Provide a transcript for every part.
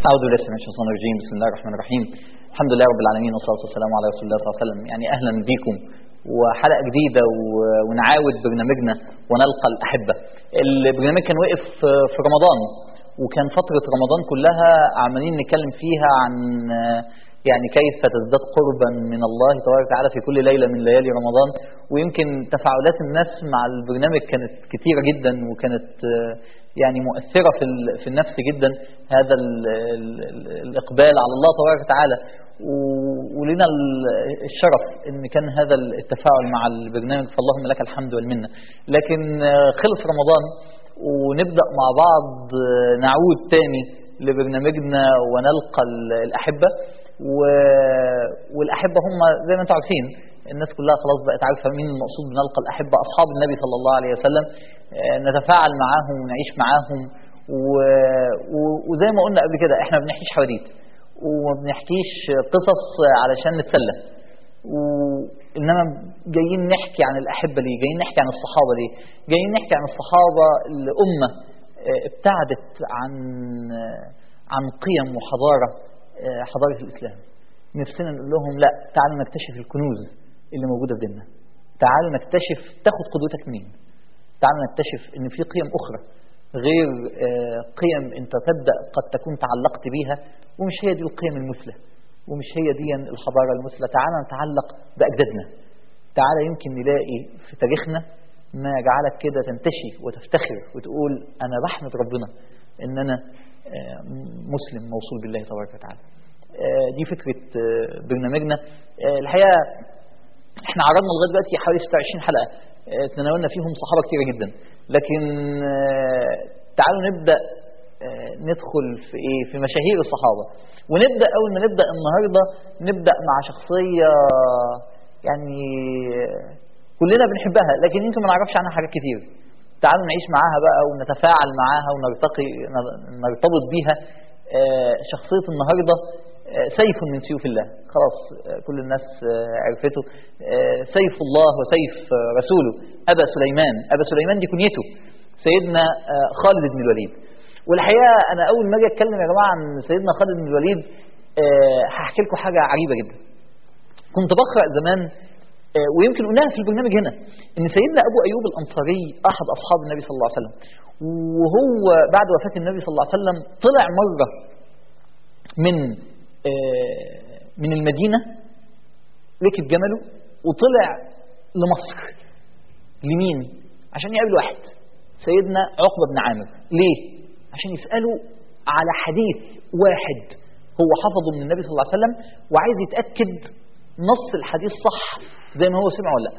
أعوذ بالله من الشيطان الرجيم بسم الله الرحمن الرحيم الحمد لله رب العالمين والصلاة والسلام على رسول الله صلى الله عليه وسلم يعني أهلا بكم وحلقة جديدة و- ونعاود برنامجنا ونلقى الأحبة البرنامج كان وقف في رمضان وكان فترة رمضان كلها عمالين نتكلم فيها عن يعني كيف تزداد قربا من الله تبارك وتعالى في كل ليلة من ليالي رمضان ويمكن تفاعلات الناس مع البرنامج كانت كثيرة جدا وكانت يعني مؤثرة في ال- في النفس جدا هذا ال- ال- ال- الإقبال على الله تبارك وتعالى و- ولنا ال- الشرف ان كان هذا التفاعل مع البرنامج فاللهم لك الحمد والمنه لكن آه، خلص رمضان ونبدا مع بعض آه، نعود تاني لبرنامجنا ونلقى ال- الاحبه و- والاحبه هم زي ما انتم عارفين الناس كلها خلاص بقت عارفه مين المقصود بنلقى الاحبه اصحاب النبي صلى الله عليه وسلم آه، نتفاعل معاهم ونعيش معاهم و- و- وزي ما قلنا قبل كده احنا ما بنحكيش حواديت وما بنحكيش قصص علشان نتسلى و- انما جايين نحكي عن الاحبه ليه جايين نحكي عن الصحابه ليه جايين نحكي عن الصحابه الامه آه، ابتعدت عن آه، عن قيم وحضاره آه، حضاره الاسلام نفسنا نقول لهم لا تعالوا نكتشف الكنوز اللي موجوده في ديننا تعالوا نكتشف تاخد قدوتك منين تعالوا نكتشف ان في قيم اخرى غير آه، قيم انت تبدا قد تكون تعلقت بيها ومش هي دي القيم المثلى ومش هي دي الحضاره المثلى تعالى نتعلق باجدادنا تعالى يمكن نلاقي في تاريخنا ما يجعلك كده تنتشي وتفتخر وتقول انا بحمد ربنا ان انا آه، مسلم موصول بالله تبارك وتعالى آه، دي فكره آه، برنامجنا آه، الحقيقه احنا عرضنا لغايه دلوقتي حوالي 26 حلقه اه، تناولنا فيهم صحابه كتيره جدا لكن اه، تعالوا نبدا اه، ندخل في ايه في مشاهير الصحابه ونبدا اول ما نبدا النهارده نبدا مع شخصيه يعني اه، كلنا بنحبها لكن يمكن ما نعرفش عنها حاجات كتير تعالوا نعيش معاها بقى ونتفاعل معاها ونرتقي نرتبط بيها اه، شخصيه النهارده سيف من سيوف الله خلاص كل الناس عرفته سيف الله وسيف رسوله أبا سليمان أبا سليمان دي كنيته سيدنا خالد بن الوليد والحقيقة أنا أول ما أجي أتكلم يا جماعة عن سيدنا خالد بن الوليد هحكي لكم حاجة عجيبة جدا كنت بقرأ زمان ويمكن قلناها في البرنامج هنا ان سيدنا ابو ايوب الانصاري احد اصحاب النبي صلى الله عليه وسلم وهو بعد وفاه النبي صلى الله عليه وسلم طلع مره من من المدينة ركب جمله وطلع لمصر لمين؟ عشان يقابل واحد سيدنا عقبة بن عامر ليه؟ عشان يسأله على حديث واحد هو حفظه من النبي صلى الله عليه وسلم وعايز يتأكد نص الحديث صح زي ما هو سمعه ولا لا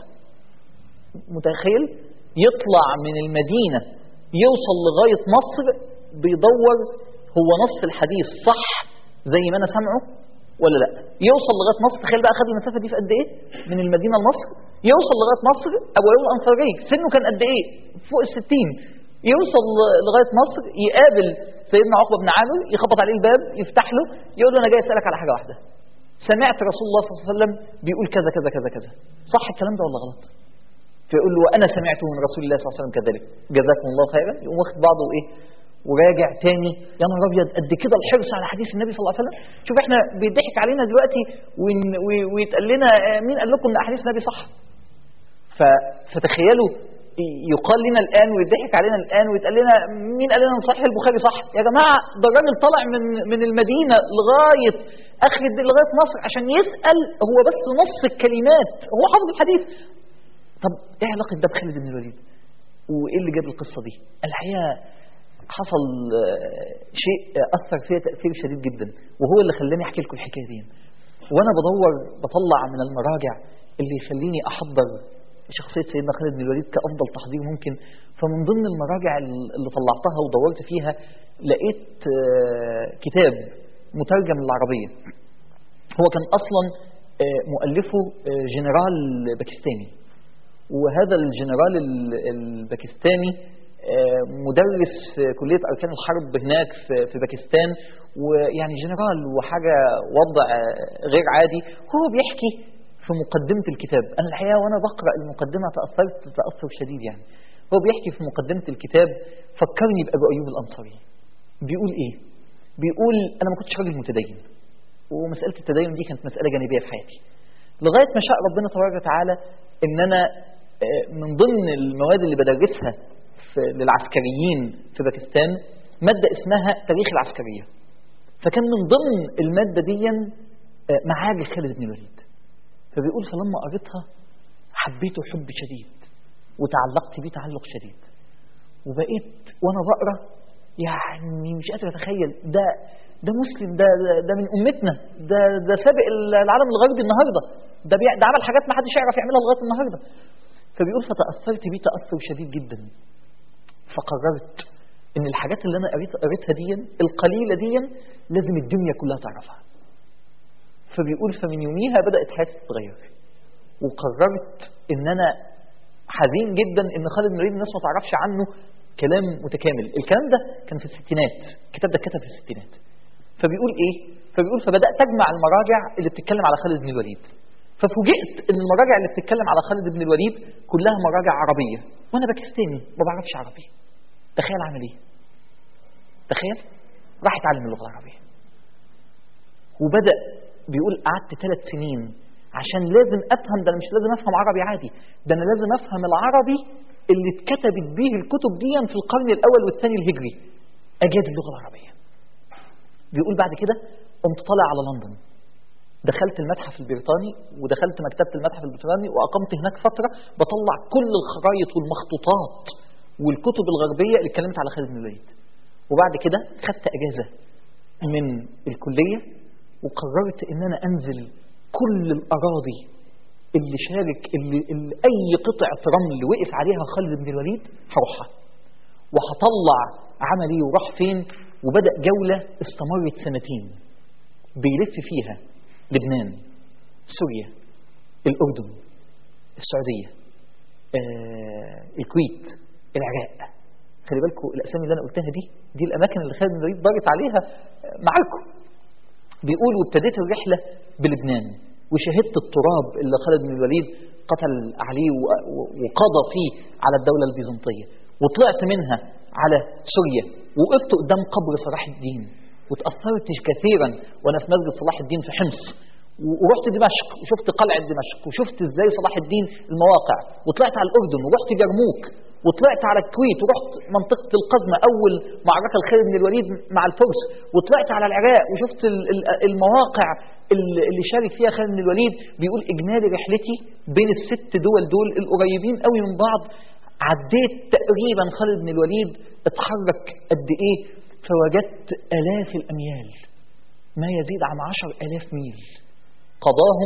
متخيل يطلع من المدينة يوصل لغاية مصر بيدور هو نص الحديث صح زي ما انا سامعه ولا لا يوصل لغايه مصر تخيل بقى خد المسافه دي في قد ايه من المدينه لمصر يوصل لغايه مصر ابو ايوب الانصاري سنه كان قد ايه فوق الستين يوصل لغايه مصر يقابل سيدنا عقبه بن عامر يخبط عليه الباب يفتح له يقول له انا جاي اسالك على حاجه واحده سمعت رسول الله صلى الله عليه وسلم بيقول كذا كذا كذا كذا صح الكلام ده ولا غلط فيقول له انا سمعته من رسول الله صلى الله عليه وسلم كذلك جزاكم الله خيرا يقوم واخد بعضه وايه وراجع تاني يا نهار ابيض قد كده الحرص على حديث النبي صلى الله عليه وسلم شوف احنا بيضحك علينا دلوقتي ويتقال لنا مين قال لكم ان احاديث النبي صح فتخيلوا يقال لنا الان ويضحك علينا الان ويتقال لنا مين قال لنا ان صحيح البخاري صح يا جماعه ده الراجل طلع من من المدينه لغايه اخر لغايه مصر عشان يسال هو بس نص الكلمات هو حافظ الحديث طب ايه علاقه ده بخالد بن الوليد وايه اللي جاب القصه دي الحقيقه حصل شيء اثر فيا تاثير شديد جدا وهو اللي خلاني احكي لكم الحكايه دي وانا بدور بطلع من المراجع اللي يخليني احضر شخصيه سيدنا خالد بن الوليد كافضل تحضير ممكن فمن ضمن المراجع اللي طلعتها ودورت فيها لقيت كتاب مترجم للعربيه هو كان اصلا مؤلفه جنرال باكستاني وهذا الجنرال الباكستاني مدرس في كلية أركان الحرب هناك في باكستان ويعني جنرال وحاجة وضع غير عادي هو بيحكي في مقدمة الكتاب أنا الحقيقة وأنا بقرأ المقدمة تأثرت تأثر شديد يعني هو بيحكي في مقدمة الكتاب فكرني بأبو أيوب الأنصاري بيقول إيه بيقول انا ما كنتش راجل متدين ومساله التدين دي كانت مساله جانبيه في حياتي لغايه ما شاء ربنا تبارك وتعالى ان انا آه، من ضمن المواد اللي بدرسها في للعسكريين في باكستان ماده اسمها تاريخ العسكريه فكان من ضمن الماده دي آه، معارك خالد بن الوليد فبيقول فلما قريتها حبيته حب شديد وتعلقت بيه تعلق شديد وبقيت وانا بقرا يعني مش قادر اتخيل ده ده مسلم ده ده, ده من امتنا ده ده سابق العالم الغربي النهارده ده بيع ده عمل حاجات ما حدش يعرف يعملها لغايه النهارده فبيقول فتاثرت بيه تاثر شديد جدا فقررت ان الحاجات اللي انا قريت قريتها دي القليله دي لازم الدنيا كلها تعرفها فبيقول فمن يوميها بدات حياتي تتغير وقررت ان انا حزين جدا ان خالد بن الوليد الناس ما تعرفش عنه كلام متكامل الكلام ده كان في الستينات الكتاب ده اتكتب في الستينات فبيقول ايه فبيقول فبدات اجمع المراجع اللي بتتكلم على خالد بن الوليد ففوجئت ان المراجع اللي بتتكلم على خالد بن الوليد كلها مراجع عربيه وانا باكستاني ما بعرفش عربي تخيل عامل ايه تخيل راح اتعلم اللغه العربيه وبدا بيقول قعدت ثلاث سنين عشان لازم افهم ده انا مش لازم افهم عربي عادي ده انا لازم افهم العربي اللي اتكتبت بيه الكتب دي في القرن الاول والثاني الهجري اجاد اللغه العربيه بيقول بعد كده قمت طالع على لندن دخلت المتحف البريطاني ودخلت مكتبه المتحف البريطاني واقمت هناك فتره بطلع كل الخرايط والمخطوطات والكتب الغربيه اللي اتكلمت على خالد بن الوليد وبعد كده خدت اجازه من الكليه وقررت ان انا انزل كل الاراضي اللي شارك اللي, اللي اي قطعه رمل وقف عليها خالد بن الوليد هروحها وهطلع عملي وراح فين وبدا جوله استمرت سنتين بيلف فيها لبنان سوريا الاردن السعوديه آه، الكويت العراق خلي بالكم الاسامي اللي انا قلتها دي دي الاماكن اللي خالد بن الوليد ضاغط عليها آه، معاكم بيقول وابتديت الرحله بلبنان وشهدت التراب اللي خالد بن الوليد قتل عليه و- و- وقضى فيه على الدوله البيزنطيه وطلعت منها على سوريا وقفت قدام قبر صلاح الدين وتاثرت كثيرا وانا في مسجد صلاح الدين في حمص و- ورحت دمشق وشفت قلعه دمشق وشفت ازاي صلاح الدين المواقع وطلعت على الاردن ورحت جرموك وطلعت على الكويت ورحت منطقه القزمه اول معركه لخالد بن الوليد مع الفرس وطلعت على العراق وشفت ال- ال- المواقع اللي اللي شارك فيها خالد بن الوليد بيقول اجمالي رحلتي بين الست دول دول القريبين قوي من بعض عديت تقريبا خالد بن الوليد اتحرك قد ايه فوجدت الاف الاميال ما يزيد عن عشر الاف ميل قضاهم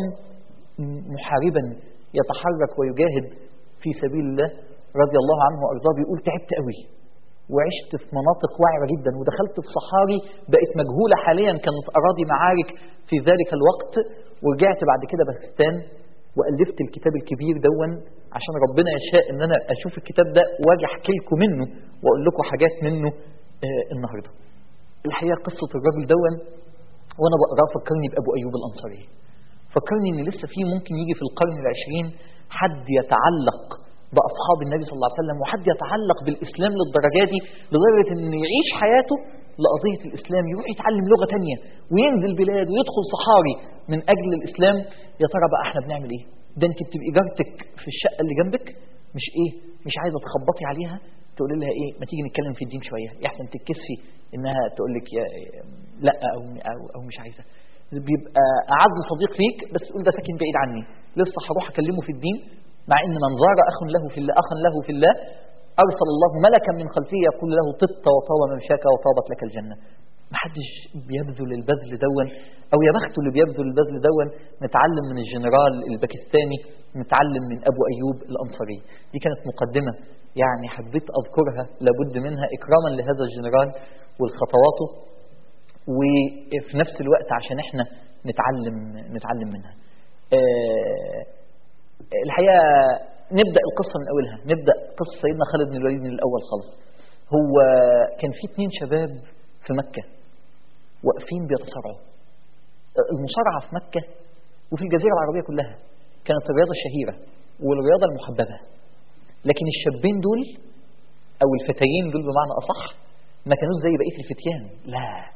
محاربا يتحرك ويجاهد في سبيل الله رضي الله عنه وارضاه بيقول تعبت قوي وعشت في مناطق وعرة جدا ودخلت في صحاري بقت مجهولة حاليا كانت أراضي معارك في ذلك الوقت ورجعت بعد كده باكستان وألفت الكتاب الكبير دون عشان ربنا يشاء إن أنا أشوف الكتاب ده وأجي أحكي لكم منه وأقول لكم حاجات منه آه النهاردة الحقيقة قصة الراجل دون وأنا بقراه فكرني بأبو أيوب الأنصاري فكرني إن لسه في ممكن يجي في القرن العشرين حد يتعلق بأصحاب النبي صلى الله عليه وسلم وحد يتعلق بالإسلام للدرجة دي لدرجة إنه يعيش حياته لقضية الإسلام يروح يتعلم لغة تانية وينزل بلاد ويدخل صحاري من أجل الإسلام يا ترى بقى إحنا بنعمل إيه؟ ده أنت بتبقي جارتك في الشقة اللي جنبك مش إيه؟ مش عايزة تخبطي عليها تقول لها إيه؟ ما تيجي نتكلم في الدين شوية يحسن تتكسفي إنها تقول لك يا لا أو, أو, أو مش عايزة بيبقى أعز صديق ليك بس تقول ده ساكن بعيد عني لسه هروح أكلمه في الدين مع ان من زار اخ له في الله اخا له في الله ارسل الله ملكا من خلفه يقول له طبت وطاب ممشاك وطابت لك الجنه ما حدش بيبذل البذل دون او يا بخته اللي بيبذل البذل دون نتعلم من الجنرال الباكستاني نتعلم من ابو ايوب الانصاري دي كانت مقدمه يعني حبيت اذكرها لابد منها اكراما لهذا الجنرال والخطواته وفي نفس الوقت عشان احنا نتعلم نتعلم منها آه الحقيقه نبدا القصه من اولها نبدا قصه سيدنا خالد بن الوليد من الاول خالص هو كان في اثنين شباب في مكه واقفين بيتصارعوا المصارعه في مكه وفي الجزيره العربيه كلها كانت الرياضه الشهيره والرياضه المحببه لكن الشابين دول او الفتيين دول بمعنى اصح ما كانوش زي بقيه الفتيان لا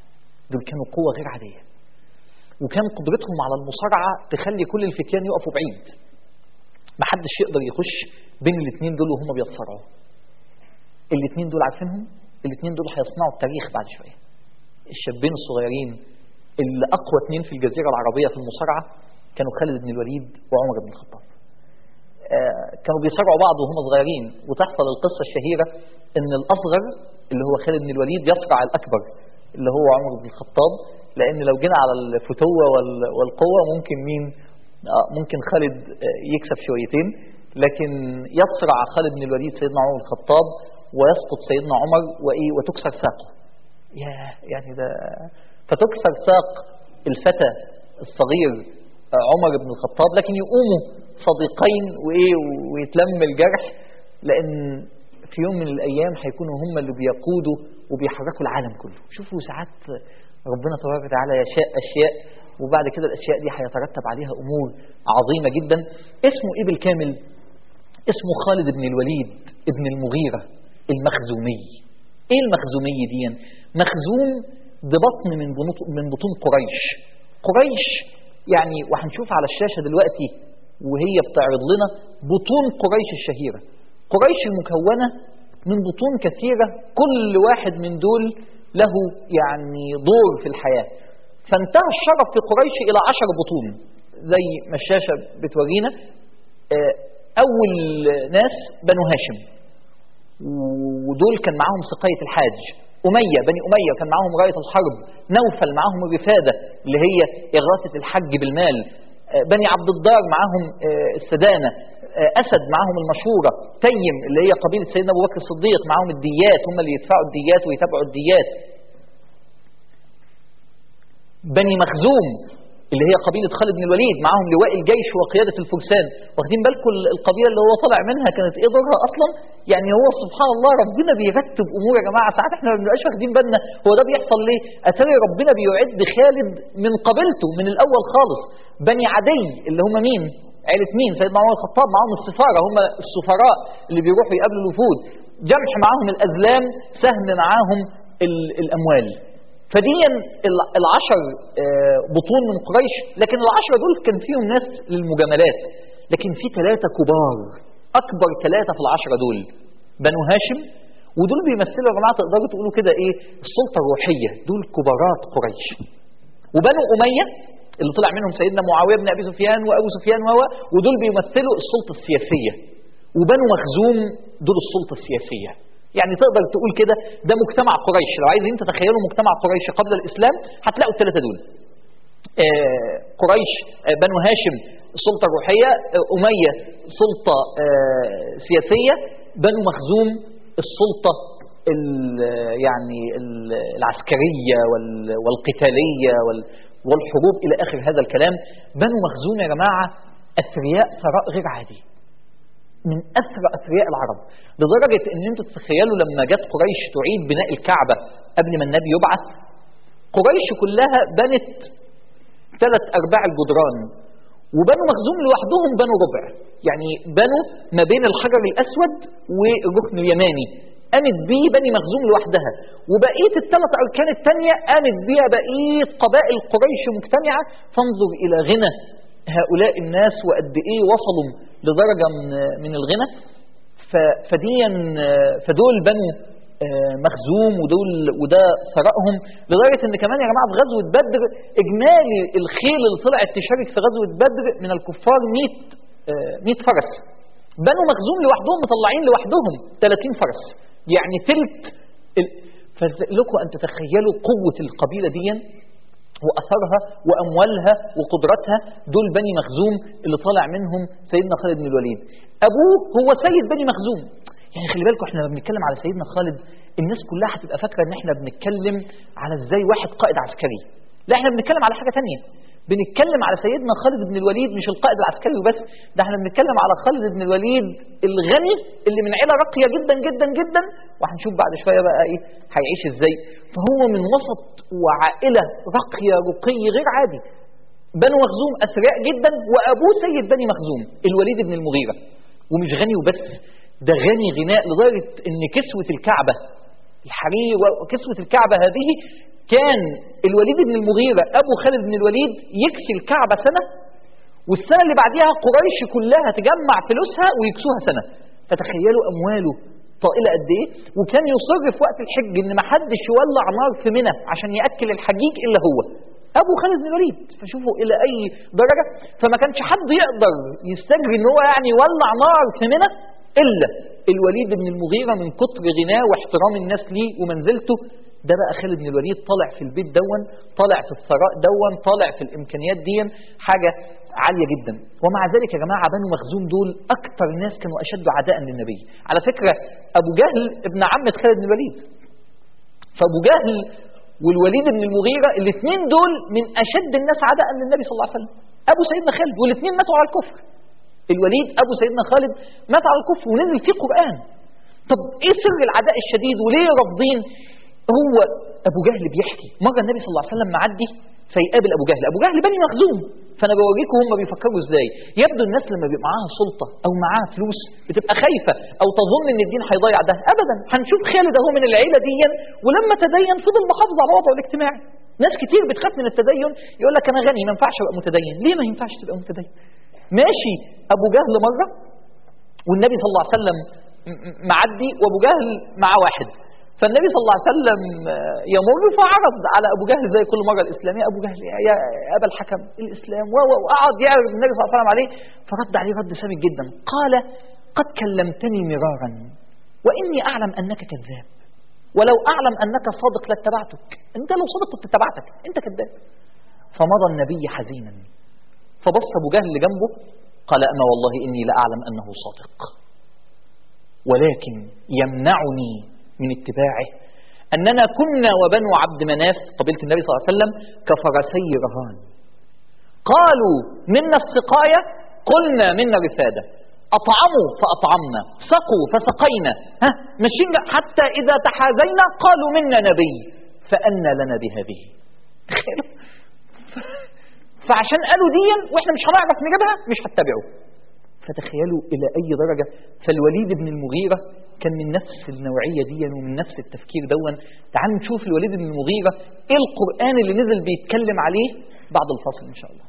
دول كانوا قوة غير عادية وكان قدرتهم على المصارعة تخلي كل الفتيان يقفوا بعيد ما حدش يقدر يخش بين الاثنين دول وهم بيتصارعوا الاثنين دول عارفينهم الاثنين دول هيصنعوا التاريخ بعد شوية الشابين الصغيرين اللي أقوى اثنين في الجزيرة العربية في المصارعة كانوا خالد بن الوليد وعمر بن الخطاب آه، كانوا بيصارعوا بعض وهم صغيرين وتحصل القصة الشهيرة ان الأصغر اللي هو خالد بن الوليد يصرع الأكبر اللي هو عمر بن الخطاب لأن لو جينا على الفتوة وال- والقوة ممكن مين آه، ممكن خالد آه، يكسب شويتين لكن يصرع خالد بن الوليد سيدنا عمر بن الخطاب ويسقط سيدنا عمر وإيه وتكسر ساقه يا يعني ده فتكسر ساق الفتى الصغير آه، عمر بن الخطاب لكن يقوموا صديقين وايه ويتلم الجرح لان في يوم من الايام هيكونوا هم اللي بيقودوا وبيحركوا العالم كله شوفوا ساعات ربنا تبارك وتعالى يشاء اشياء وبعد كده الاشياء دي هيترتب عليها امور عظيمه جدا اسمه ايه بالكامل اسمه خالد بن الوليد ابن المغيره المخزومي ايه المخزومي دي مخزوم ده بطن من بنوط- من بطون قريش قريش يعني وهنشوف على الشاشه دلوقتي وهي بتعرض لنا بطون قريش الشهيره قريش المكونه من بطون كثيره كل واحد من دول له يعني دور في الحياه فانتهى الشرف في قريش الى عشر بطون زي ما الشاشه بتورينا آه، اول ناس بنو هاشم ودول كان معاهم سقاية الحاج أمية بني أمية كان معاهم راية الحرب نوفل معاهم الرفادة اللي هي إغاثة الحج بالمال آه، بني عبد الدار معاهم آه، السدانة آه، أسد معاهم المشورة تيم اللي هي قبيلة سيدنا أبو بكر الصديق معاهم الديات هم اللي يدفعوا الديات ويتابعوا الديات بني مخزوم اللي هي قبيلة خالد بن الوليد معاهم لواء الجيش وقيادة الفرسان واخدين بالكم القبيلة اللي هو طالع منها كانت ايه دورها اصلا يعني هو سبحان الله ربنا بيرتب امور يا جماعة ساعات احنا ما بنبقاش واخدين بالنا هو ده بيحصل ليه اتاري ربنا بيعد خالد من قبيلته من الاول خالص بني عدي اللي هم مين عيلة مين سيدنا عمر الخطاب معاهم السفارة هم السفراء اللي بيروحوا يقابلوا الوفود جمح معاهم الأزلام سهم معاهم ال- الأموال فديا ال- العشر آه، بطون من قريش لكن العشرة دول كان فيهم ناس للمجاملات لكن في ثلاثة كبار أكبر ثلاثة في العشرة دول بنو هاشم ودول بيمثلوا يا جماعة تقدروا تقولوا كده إيه السلطة الروحية دول كبارات قريش وبنو أمية اللي طلع منهم سيدنا معاوية بن أبي سفيان وأبو سفيان وهو ودول بيمثلوا السلطة السياسية وبنو مخزوم دول السلطة السياسية يعني تقدر تقول كده ده مجتمع قريش لو عايزين تتخيلوا مجتمع قريش قبل الإسلام هتلاقوا الثلاثة دول آه، قريش آه، بنو هاشم السلطة الروحية آه، أمية سلطة آه، سياسية بنو مخزوم السلطة ال- يعني ال- العسكرية وال- والقتالية وال- والحروب إلى آخر هذا الكلام بنو مخزوم يا جماعة أثرياء ثراء غير عادي من أثرى أثرياء العرب لدرجة أن أنتم تتخيلوا لما جت قريش تعيد بناء الكعبة قبل ما النبي يبعث قريش كلها بنت ثلاث أرباع الجدران وبنو مخزوم لوحدهم بنوا ربع يعني بنوا ما بين الحجر الأسود والركن اليماني قامت بيه بني مخزوم لوحدها وبقية الثلاث أركان التانية قامت بيها بقية قبائل قريش مجتمعة فانظر إلى غنى هؤلاء الناس وقد إيه وصلوا لدرجة من, من الغنى ف- فديا فدول بنو آه، مخزوم ودول وده ثرائهم لدرجه ان كمان يا جماعه في غزوه بدر اجمالي الخيل اللي طلعت تشارك في غزوه بدر من الكفار 100 آه، 100 فرس بنو مخزوم لوحدهم مطلعين لوحدهم 30 فرس يعني ثلث ال- فلكم ان تتخيلوا قوه القبيله دي واثرها واموالها وقدرتها دول بني مخزوم اللي طالع منهم سيدنا خالد بن الوليد ابوه هو سيد بني مخزوم يعني خلي بالكم احنا لما بنتكلم على سيدنا خالد الناس كلها هتبقى فاكره ان احنا بنتكلم على ازاي واحد قائد عسكري لا احنا بنتكلم على حاجه تانية بنتكلم على سيدنا خالد بن الوليد مش القائد العسكري وبس ده احنا بنتكلم على خالد بن الوليد الغني اللي من عيله راقيه جدا جدا جدا وهنشوف بعد شويه بقى ايه هيعيش ازاي فهو من وسط وعائله راقيه رقي غير عادي بنو مخزوم اثرياء جدا وابوه سيد بني مخزوم الوليد بن المغيره ومش غني وبس ده غني غناء لدرجه ان كسوه الكعبه الحرير وكسوه الكعبه هذه كان الوليد بن المغيرة أبو خالد بن الوليد يكسي الكعبة سنة والسنة أبو خالد بن الوليد يكسي الكعبة سنة والسنة اللي بعديها قريش كلها تجمع فلوسها ويكسوها سنة فتخيلوا أمواله طائلة قد إيه وكان يصر في وقت الحج إن ما حدش يولع نار في منى عشان يأكل الحجيج إلا هو أبو خالد بن الوليد فشوفوا إلى أي درجة فما كانش حد يقدر يستجري إن هو يعني يولع نار في منى إلا الوليد بن المغيرة من كتر غناه واحترام الناس ليه ومنزلته ده بقى خالد بن الوليد طالع في البيت دون طالع في الثراء دون طالع في الامكانيات دي حاجه عاليه جدا ومع ذلك يا جماعه بنو مخزوم دول اكتر الناس كانوا اشد عداء للنبي على فكره ابو جهل ابن عمه خالد بن الوليد فابو جهل والوليد بن المغيره الاثنين دول من اشد الناس عداء للنبي صلى الله عليه وسلم ابو سيدنا خالد والاثنين ماتوا على الكفر الوليد ابو سيدنا خالد مات على الكفر ونزل فيه قران طب ايه سر العداء الشديد وليه رافضين هو ابو جهل بيحكي مره النبي صلى الله عليه وسلم معدي فيقابل ابو جهل ابو جهل بني مخزوم فانا بوريكم هم بيفكروا ازاي يبدو الناس لما بيبقى معاها سلطه او معاها فلوس بتبقى خايفه او تظن ان الدين هيضيع ده ابدا هنشوف خالد اهو من العيله دي ولما تدين فضل محافظ على وضعه الاجتماعي ناس كتير بتخاف من التدين يقول لك انا غني ما ينفعش ابقى متدين ليه ما ينفعش تبقى متدين ماشي ابو جهل مره والنبي صلى الله عليه وسلم معدي وابو جهل مع واحد فالنبي صلى الله عليه وسلم يمر فعرض على ابو جهل زي كل مره الاسلاميه ابو جهل يا ابا الحكم الاسلام وقعد يعرض النبي صلى الله عليه وسلم عليه فرد عليه رد سامي جدا قال قد كلمتني مرارا واني اعلم انك كذاب ولو اعلم انك صادق لاتبعتك انت لو صادق كنت اتبعتك انت كذاب فمضى النبي حزينا فبص ابو جهل جنبه قال اما والله اني لاعلم انه صادق ولكن يمنعني من اتباعه أننا كنا وبنو عبد مناف قبيلة النبي صلى الله عليه وسلم كفرسي رهان قالوا منا السقاية قلنا منا رفادة أطعموا فأطعمنا سقوا فسقينا ها مشينا حتى إذا تحازينا قالوا منا نبي فأنا لنا بهذه فعشان قالوا دي واحنا مش هنعرف نجيبها مش هتتبعوا فتخيلوا إلى أي درجة فالوليد بن المغيرة كان من نفس النوعية دي ومن نفس التفكير دون تعالوا نشوف الوليد بن المغيرة إيه القرآن اللي نزل بيتكلم عليه بعد الفصل إن شاء الله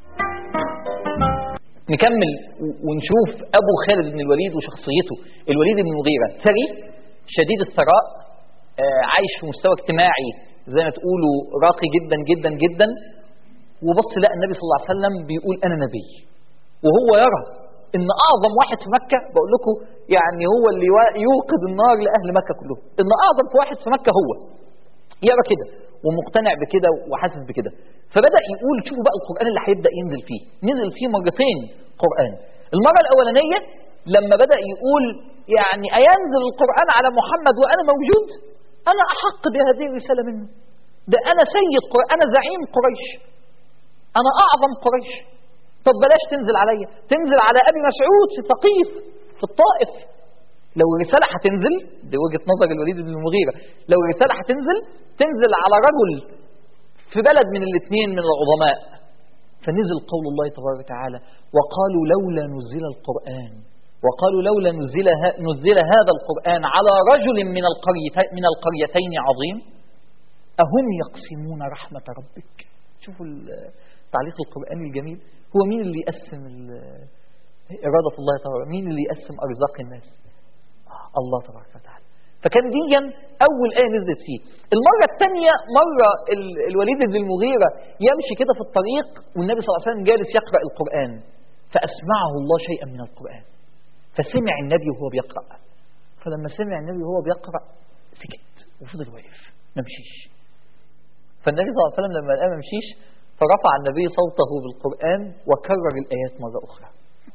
نكمل ونشوف أبو خالد بن الوليد وشخصيته الوليد بن المغيرة ثري شديد الثراء عايش في مستوى اجتماعي زي ما تقولوا راقي جدا جدا جدا وبص لقى النبي صلى الله عليه وسلم بيقول أنا نبي وهو يرى ان اعظم واحد في مكه بقول لكم يعني هو اللي يوقد النار لاهل مكه كلهم ان اعظم واحد في مكه هو يرى كده ومقتنع بكده وحاسس بكده فبدا يقول شوفوا بقى القران اللي هيبدا ينزل فيه نزل فيه مرتين قران المره الاولانيه لما بدا يقول يعني اينزل القران على محمد وانا موجود انا احق بهذه الرساله منه ده انا سيد قريش انا زعيم قريش انا اعظم قريش طب بلاش تنزل عليا تنزل على ابي مسعود في ثقيف في الطائف لو الرسالة هتنزل دي وجهة نظر الوليد بن المغيرة لو الرسالة هتنزل تنزل على رجل في بلد من الاثنين من العظماء فنزل قول الله تبارك وتعالى وقالوا لولا نزل القرآن وقالوا لولا نزل, نزل هذا القرآن على رجل من القريتين, من القريتين عظيم أهم يقسمون رحمة ربك شوفوا التعليق القرآني الجميل هو مين اللي يقسم إرادة الله تعالى مين اللي يقسم أرزاق الناس الله تبارك وتعالى فكان دي أول آية نزلت فيه المرة الثانية مرة الوليد بن المغيرة يمشي كده في الطريق والنبي صلى الله عليه وسلم جالس يقرأ القرآن فأسمعه الله شيئا من القرآن فسمع النبي وهو بيقرأ فلما سمع النبي وهو بيقرأ سكت وفضل واقف ما مشيش فالنبي صلى الله عليه وسلم لما لقاه ما مشيش فرفع النبي صوته بالقرآن وكرر الآيات مرة أخرى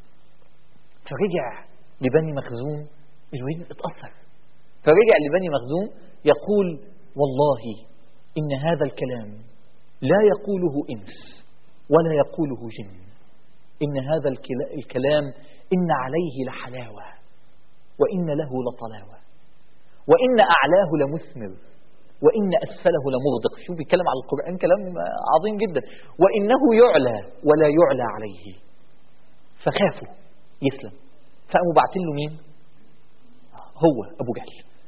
فرجع لبني مخزوم الوليد اتأثر فرجع لبني مخزوم يقول والله إن هذا الكلام لا يقوله إنس ولا يقوله جن إن هذا الكلام إن عليه لحلاوة وإن له لطلاوة وإن أعلاه لمثمر وإن أسفله لمغدق شوف بيتكلم على القرآن كلام عظيم جدا وإنه يعلى ولا يعلى عليه فخافوا يسلم فقاموا باعتين له مين هو أبو جهل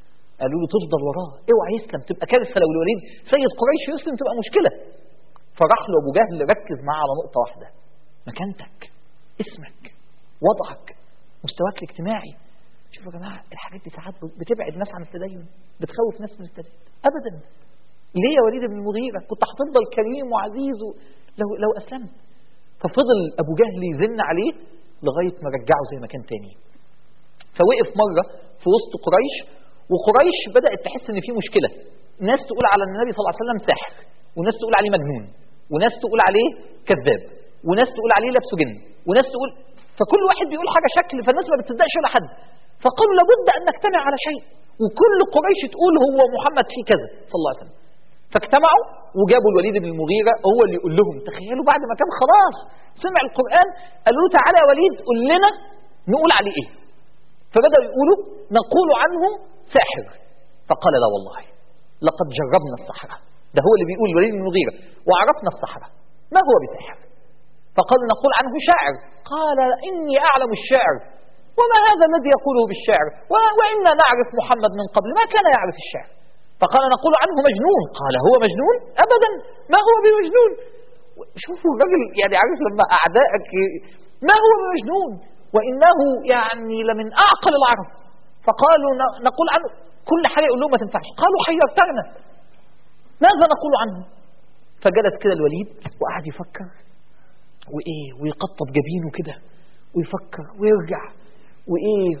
قالوا له تفضل وراه اوعى يسلم تبقى كارثه لو الوليد سيد قريش يسلم تبقى مشكله فراح له ابو جهل ركز معاه على نقطه واحده مكانتك اسمك وضعك مستواك الاجتماعي شوفوا يا جماعه الحاجات دي ساعات بتبعد ناس عن التدين بتخوف ناس من التدين ابدا ليه يا وليد بن المغيره كنت هتفضل كريم وعزيز و... لو لو اسلمت ففضل ابو جهل يزن عليه لغايه ما رجعه زي ما كان تاني فوقف مره في وسط قريش وقريش بدات تحس ان في مشكله ناس تقول على النبي صلى الله عليه وسلم ساحر وناس تقول عليه مجنون وناس تقول عليه كذاب وناس تقول عليه لابسه جن وناس تقول فكل واحد بيقول حاجه شكل فالناس ما بتصدقش ولا حد فقالوا لابد ان نجتمع على شيء وكل قريش تقول هو محمد فيه كذا صلى الله عليه وسلم فاجتمعوا وجابوا الوليد بن المغيرة هو اللي يقول لهم تخيلوا بعد ما كان خلاص سمع القرآن قالوا له تعالى يا وليد قول لنا نقول عليه ايه فبدأوا يقولوا نقول عنه ساحر فقال لا والله لقد جربنا السحرة ده هو اللي بيقول الوليد بن المغيرة وعرفنا السحرة ما هو بساحر فقالوا نقول عنه شاعر قال إني أعلم الشعر وما هذا الذي يقوله بالشعر وإنا نعرف محمد من قبل ما كان يعرف الشعر فقال نقول عنه مجنون قال هو مجنون أبدا ما هو بمجنون شوفوا الرجل يعني عارف لما أعدائك ما هو بمجنون وإنه يعني لمن أعقل العرب فقالوا نقول عنه كل حاجة يقول لهم ما تنفعش قالوا حيرتنا ماذا نقول عنه فجلس كده الوليد وقعد يفكر وإيه ويقطب جبينه كده ويفكر ويرجع وإيه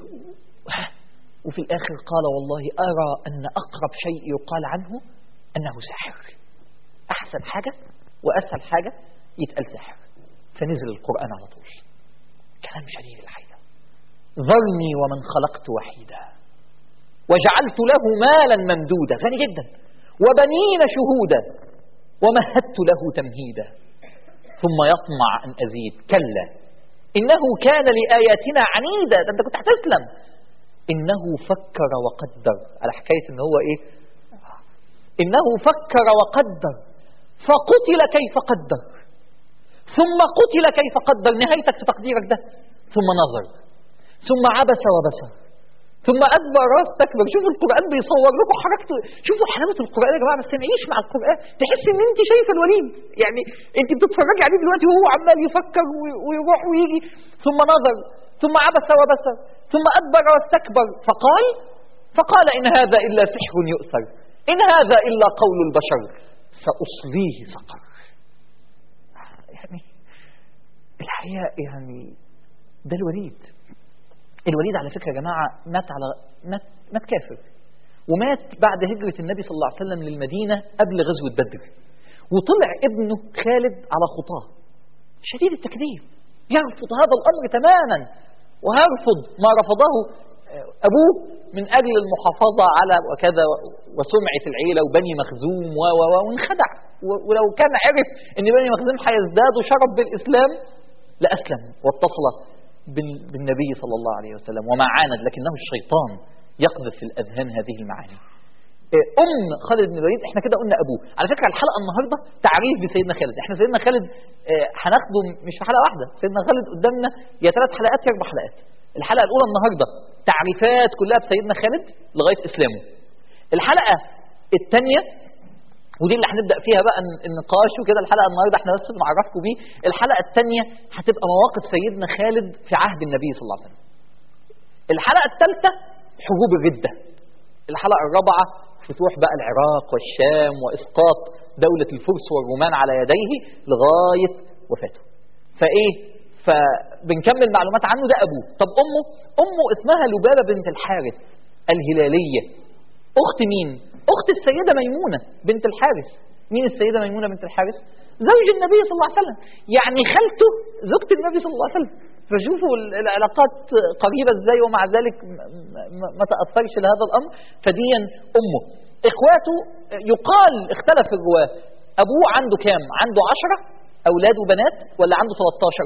وفي الآخر قال والله أرى أن أقرب شيء يقال عنه أنه ساحر أحسن حاجة وأسهل حاجة يتقال ساحر فنزل القرآن على طول كلام شديد الحقيقة ذرني ومن خلقت وحيدا وجعلت له مالا ممدودا غني جدا وبنين شهودا ومهدت له تمهيدا ثم يطمع أن أزيد كلا إنه كان لآياتنا عنيدا ده أنت كنت هتسلم إنه فكر وقدر على حكاية إن هو إيه إنه فكر وقدر فقتل كيف قدر ثم قتل كيف قدر نهايتك في تقديرك ده ثم نظر ثم عبس وبصر ثم أدبر واستكبر شوفوا القرآن بيصور لكم حركته شوفوا حلاوة القرآن يا جماعة بس نعيش مع القرآن تحس إن أنت شايفة الوليد يعني أنت بتتفرجي عليه دلوقتي وهو عمال يفكر ويروح ويجي ثم نظر ثم عبس وبصر ثم أدبر واستكبر فقال فقال إن هذا إلا سحر يؤثر إن هذا إلا قول البشر سأصليه سقر يعني الحقيقة يعني ده الوليد الوليد على فكرة يا جماعة مات على مات, مات كافر ومات بعد هجرة النبي صلى الله عليه وسلم للمدينة قبل غزوة بدر وطلع ابنه خالد على خطاه شديد التكذيب يرفض هذا الأمر تماما ويرفض ما رفضه أبوه من أجل المحافظة على وكذا وسمعة العيلة وبني مخزوم و و وانخدع ولو كان عرف أن بني مخزوم هيزدادوا شرف بالإسلام لأسلم واتصل بالنبي صلى الله عليه وسلم وما عاند لكنه الشيطان يقذف في الأذهان هذه المعاني أم خالد بن الوليد احنا كده قلنا أبوه على فكرة الحلقة النهاردة تعريف بسيدنا خالد احنا سيدنا خالد هناخده مش في حلقة واحدة سيدنا خالد قدامنا يا ثلاث حلقات يا أربع حلقات الحلقة الأولى النهاردة تعريفات كلها بسيدنا خالد لغاية إسلامه الحلقة الثانية ودي اللي هنبدأ فيها بقى النقاش وكده الحلقة النهاردة احنا بس بنعرفكم بيه الحلقة الثانية هتبقى مواقف سيدنا خالد في عهد النبي صلى الله عليه وسلم الحلقة الثالثة حروب الردة الحلقة الرابعة فتوح بقى العراق والشام وإسقاط دولة الفرس والرومان على يديه لغاية وفاته فإيه فبنكمل معلومات عنه ده أبوه طب أمه أمه اسمها لبابة بنت الحارث الهلالية أخت مين أخت السيدة ميمونة بنت الحارث مين السيدة ميمونة بنت الحارث زوج النبي صلى الله عليه وسلم يعني خالته زوجة النبي صلى الله عليه وسلم فشوفوا العلاقات قريبة ازاي ومع ذلك ما تأثرش لهذا الأمر فديا أمه إخواته يقال اختلف الرواه أبوه عنده كام عنده عشرة أولاد وبنات ولا عنده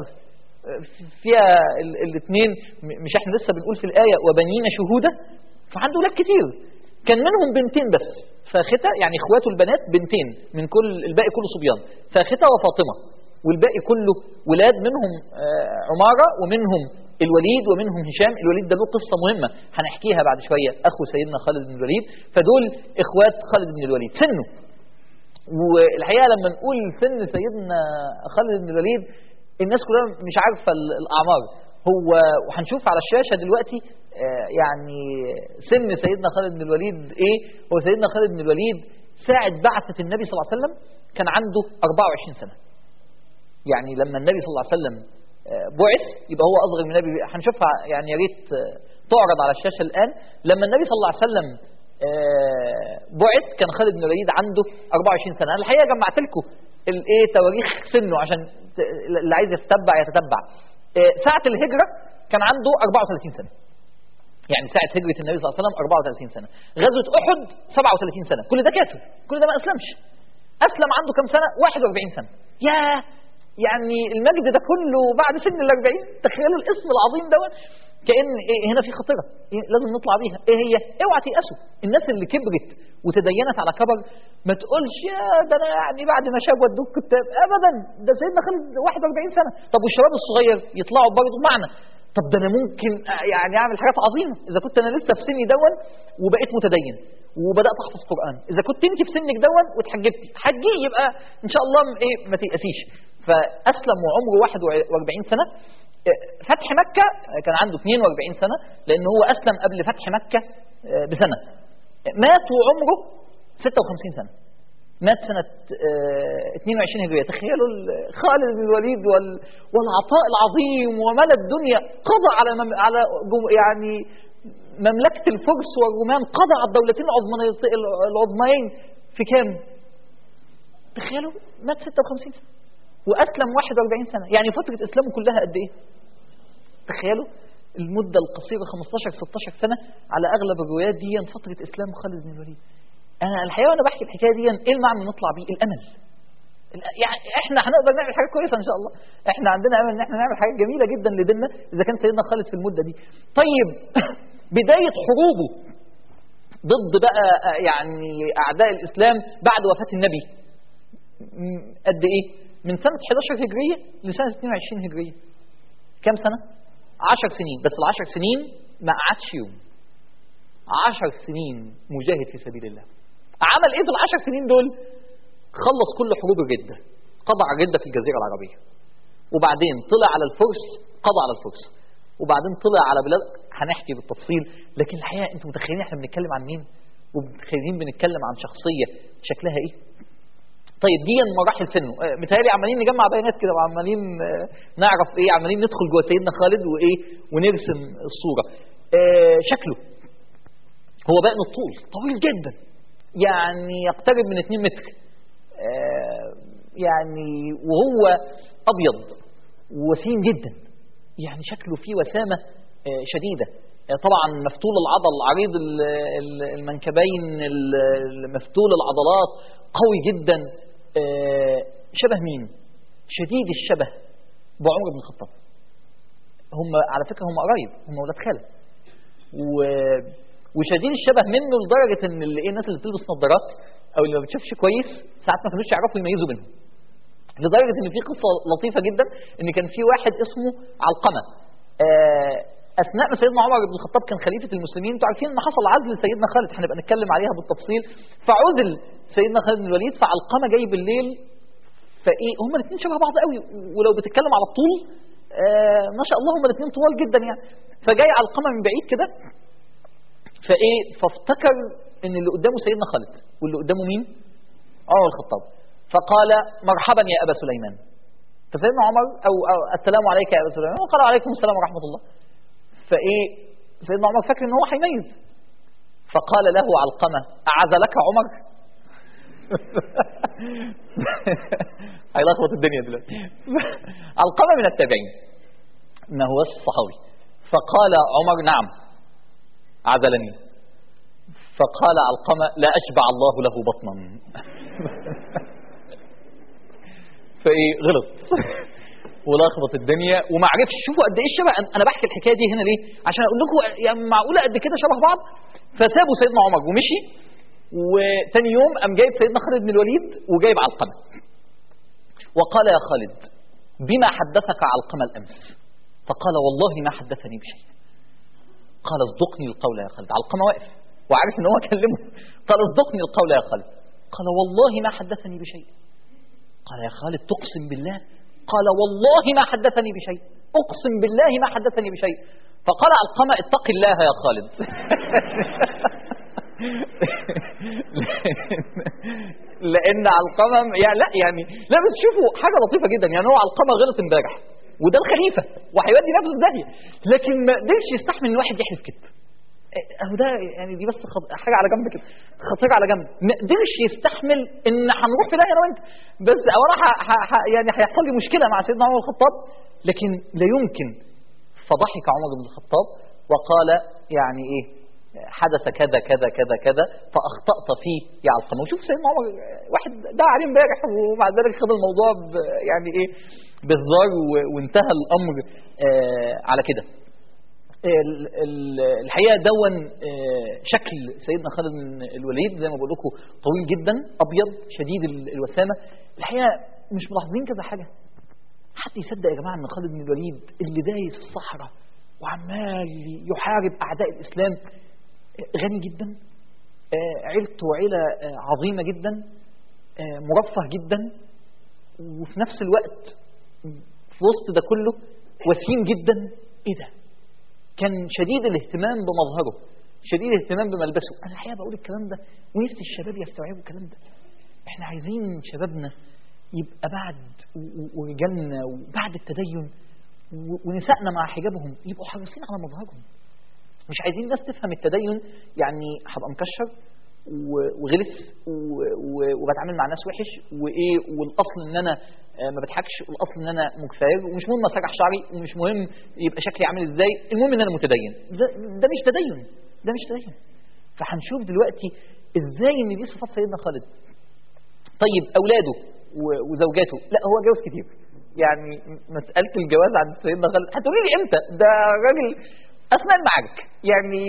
13 فيها الاثنين مش احنا لسه بنقول في الآية وبنين شهودة فعنده أولاد كتير كان منهم بنتين بس فاختة يعني اخواته البنات بنتين من كل الباقي كله صبيان فاختة وفاطمة والباقي كله ولاد منهم عمارة ومنهم الوليد ومنهم هشام الوليد ده له قصة مهمة هنحكيها بعد شوية أخو سيدنا خالد بن الوليد فدول إخوات خالد بن الوليد سنه والحقيقة لما نقول سن سيدنا خالد بن الوليد الناس كلها مش عارفة ال- الأعمار هو وهنشوف على الشاشة دلوقتي آه، يعني سن سيدنا خالد بن الوليد ايه هو سيدنا خالد بن الوليد ساعة بعثة النبي صلى الله عليه وسلم كان عنده 24 سنة يعني لما النبي صلى الله عليه وسلم آه، بعث يبقى هو أصغر من النبي هنشوفها يعني يا ريت آه، تعرض على الشاشة الآن لما النبي صلى الله عليه وسلم آه، بعث كان خالد بن الوليد عنده 24 سنة أنا الحقيقة جمعت لكم الايه تواريخ سنه عشان ت- اللي عايز يتتبع يتتبع آه، ساعة الهجرة كان عنده 34 سنة يعني ساعة هجرة النبي صلى الله عليه وسلم 34 سنة غزوة أحد 37 سنة كل ده كافر كل ده ما أسلمش أسلم عنده كم سنة 41 سنة يا يعني المجد ده كله بعد سن ال 40 تخيلوا الاسم العظيم ده كأن إيه هنا في خطيرة إيه لازم نطلع بيها ايه هي اوعى تيأسوا الناس اللي كبرت وتدينت على كبر ما تقولش يا ده انا يعني بعد ما شاب ودوك كتاب ابدا ده سيدنا خالد 41 سنة طب والشباب الصغير يطلعوا برضه معنا طب ده انا ممكن يعني اعمل حاجات عظيمه اذا كنت انا لسه في سني دون وبقيت متدين وبدات احفظ قران اذا كنت انت في سنك دون وتحجبتي حجي يبقى ان شاء الله م- ايه ما تيأسيش فاسلم وعمره 41 سنه إيه، فتح مكه كان عنده 42 سنه لان هو اسلم قبل فتح مكه آه، بسنه مات وعمره 56 سنه مات سنة آه، 22 هجرية تخيلوا ال- خالد بن الوليد وال- والعطاء العظيم وملا الدنيا قضى على مم على جو- يعني مملكة الفرس والرومان قضى على الدولتين العظمانيت- العظميين في كام؟ تخيلوا مات 56 سنة وأسلم 41 سنة يعني فترة إسلامه كلها قد إيه؟ تخيلوا المدة القصيرة 15 16 سنة على أغلب الروايات دي فترة إسلام خالد بن الوليد انا الحقيقه وانا بحكي الحكايه دي ايه المعنى اللي نطلع بيه الامل ال- يعني احنا هنقدر نعمل حاجه كويسه ان شاء الله احنا عندنا امل ان احنا نعمل حاجه جميله جدا لديننا اذا كان سيدنا خالد في المده دي طيب بدايه حروبه ضد بقى آه، يعني اعداء الاسلام بعد وفاه النبي م- قد ايه من سنه 11 هجريه لسنه 22 هجريه كام سنه 10 سنين بس ال10 سنين ما قعدش يوم 10 سنين مجاهد في سبيل الله عمل ايه في العشر سنين دول خلص كل حروب الردة قضى على الردة في الجزيرة العربية وبعدين طلع على الفرس قضى على الفرس وبعدين طلع على بلاد هنحكي بالتفصيل لكن الحقيقة انتم متخيلين احنا بنتكلم عن مين ومتخيلين بنتكلم عن شخصية شكلها ايه طيب دي مراحل سنه آه، متهيألي عمالين نجمع بيانات كده وعمالين آه، نعرف ايه عمالين ندخل جوه سيدنا خالد وايه ونرسم الصورة آه، شكله هو بائن الطول طويل جدا يعني يقترب من 2 متر آه، يعني وهو ابيض وسيم جدا يعني شكله فيه وسامه آه، شديده آه، طبعا مفتول العضل عريض ال- ال- المنكبين ال- مفتول العضلات قوي جدا آه، شبه مين شديد الشبه بعمر بن الخطاب هم على فكره هم قرايب هم ولاد خاله و... وشديد الشبه منه لدرجه ان اللي ايه الناس اللي بتلبس نظارات او اللي ما بتشوفش كويس ساعات ما كانوش يعرفوا يميزوا بينهم لدرجه ان في قصه لطيفه جدا ان كان في واحد اسمه علقمه آه، اثناء ما سيدنا عمر بن الخطاب كان خليفه المسلمين انتوا عارفين ان حصل عزل سيدنا خالد هنبقى نتكلم عليها بالتفصيل فعزل سيدنا خالد بن الوليد فعلقمه جاي بالليل فايه هما الاثنين شبه بعض قوي ولو بتتكلم على الطول آه ما شاء الله هما الاثنين طوال جدا يعني فجاي علقمه من بعيد كده فايه فافتكر ان اللي قدامه سيدنا خالد واللي قدامه مين عمر بن الخطاب فقال مرحبا يا ابا سليمان فسيدنا عمر او, أو السلام عليك يا ابا سليمان وقال عليكم السلام ورحمه الله فايه سيدنا عمر فاكر ان هو هيميز فقال له علقمه اعزلك عمر هيلخبط الدنيا دلوقتي علقمه من التابعين ما هو الصحابي فقال عمر نعم عزلني فقال علقمه لا اشبع الله له بطنا فايه غلط ولخبط الدنيا وما عرفش شوفوا قد ايه الشبه انا بحكي الحكايه دي هنا ليه عشان اقول لكم يعني معقوله قد كده شبه بعض فسابوا سيدنا عمر ومشي وتاني يوم قام جايب سيدنا خالد بن الوليد وجايب علقمه وقال يا خالد بما حدثك علقمه الامس فقال والله ما حدثني بشيء قال اصدقني القول يا خالد علقمة واقف وعارف ان هو كلمه قال اصدقني القول يا خالد قال والله ما حدثني بشيء قال يا خالد تقسم بالله قال والله ما حدثني بشيء اقسم بالله ما حدثني بشيء فقال علقمة اتق الله يا خالد لان علقمة يعني لا يعني لا بس شوفوا حاجة لطيفة جدا يعني هو علقمة غلط امبارح وده الخليفة وهيودي نفسه في داهية لكن ما قدرش يستحمل ان واحد يحلف كده اهو ده يعني دي بس خط... حاجه على جنب كده خطيره على جنب ما قدرش يستحمل ان هنروح في داهيه انا وانت بس اولا ح... ح... ح... يعني هيحصل لي مشكله مع سيدنا عمر الخطاب لكن لا يمكن فضحك عمر بن الخطاب وقال يعني ايه حدث كذا كذا كذا كذا فاخطات فيه يا علقمه وشوف سيدنا عمر واحد دعا عليه امبارح ومع ذلك خد الموضوع ب... يعني ايه بهزار و... وانتهى الامر آه على كده الحقيقه دون شكل سيدنا خالد بن الوليد زي ما بقول لكم طويل جدا ابيض شديد الوسامه الحقيقه مش ملاحظين كذا حاجه حد يصدق يا جماعه ان خالد بن الوليد اللي دايس في الصحراء وعمال يحارب اعداء الاسلام غني جدا عيلته عيله عظيمه جدا مرفه جدا وفي نفس الوقت في وسط ده كله وسيم جدا ايه ده كان شديد الاهتمام بمظهره شديد الاهتمام بملبسه انا الحقيقه بقول الكلام ده ونفسي الشباب يستوعبوا الكلام ده احنا عايزين شبابنا يبقى بعد ورجالنا وبعد التدين ونسائنا مع حجابهم يبقوا حريصين على مظهرهم مش عايزين الناس تفهم التدين يعني هبقى مكشر وغلس وبتعامل مع ناس وحش وايه والاصل ان انا ما بضحكش والاصل ان انا مكفاير ومش مهم اسرح شعري ومش مهم يبقى شكلي عامل ازاي المهم ان انا متدين ده, ده مش تدين ده مش تدين فهنشوف دلوقتي ازاي ان دي صفات سيدنا خالد طيب اولاده وزوجاته لا هو جوز كتير يعني مساله الجواز عند سيدنا خالد هتقولي لي امتى ده راجل اثناء المعارك يعني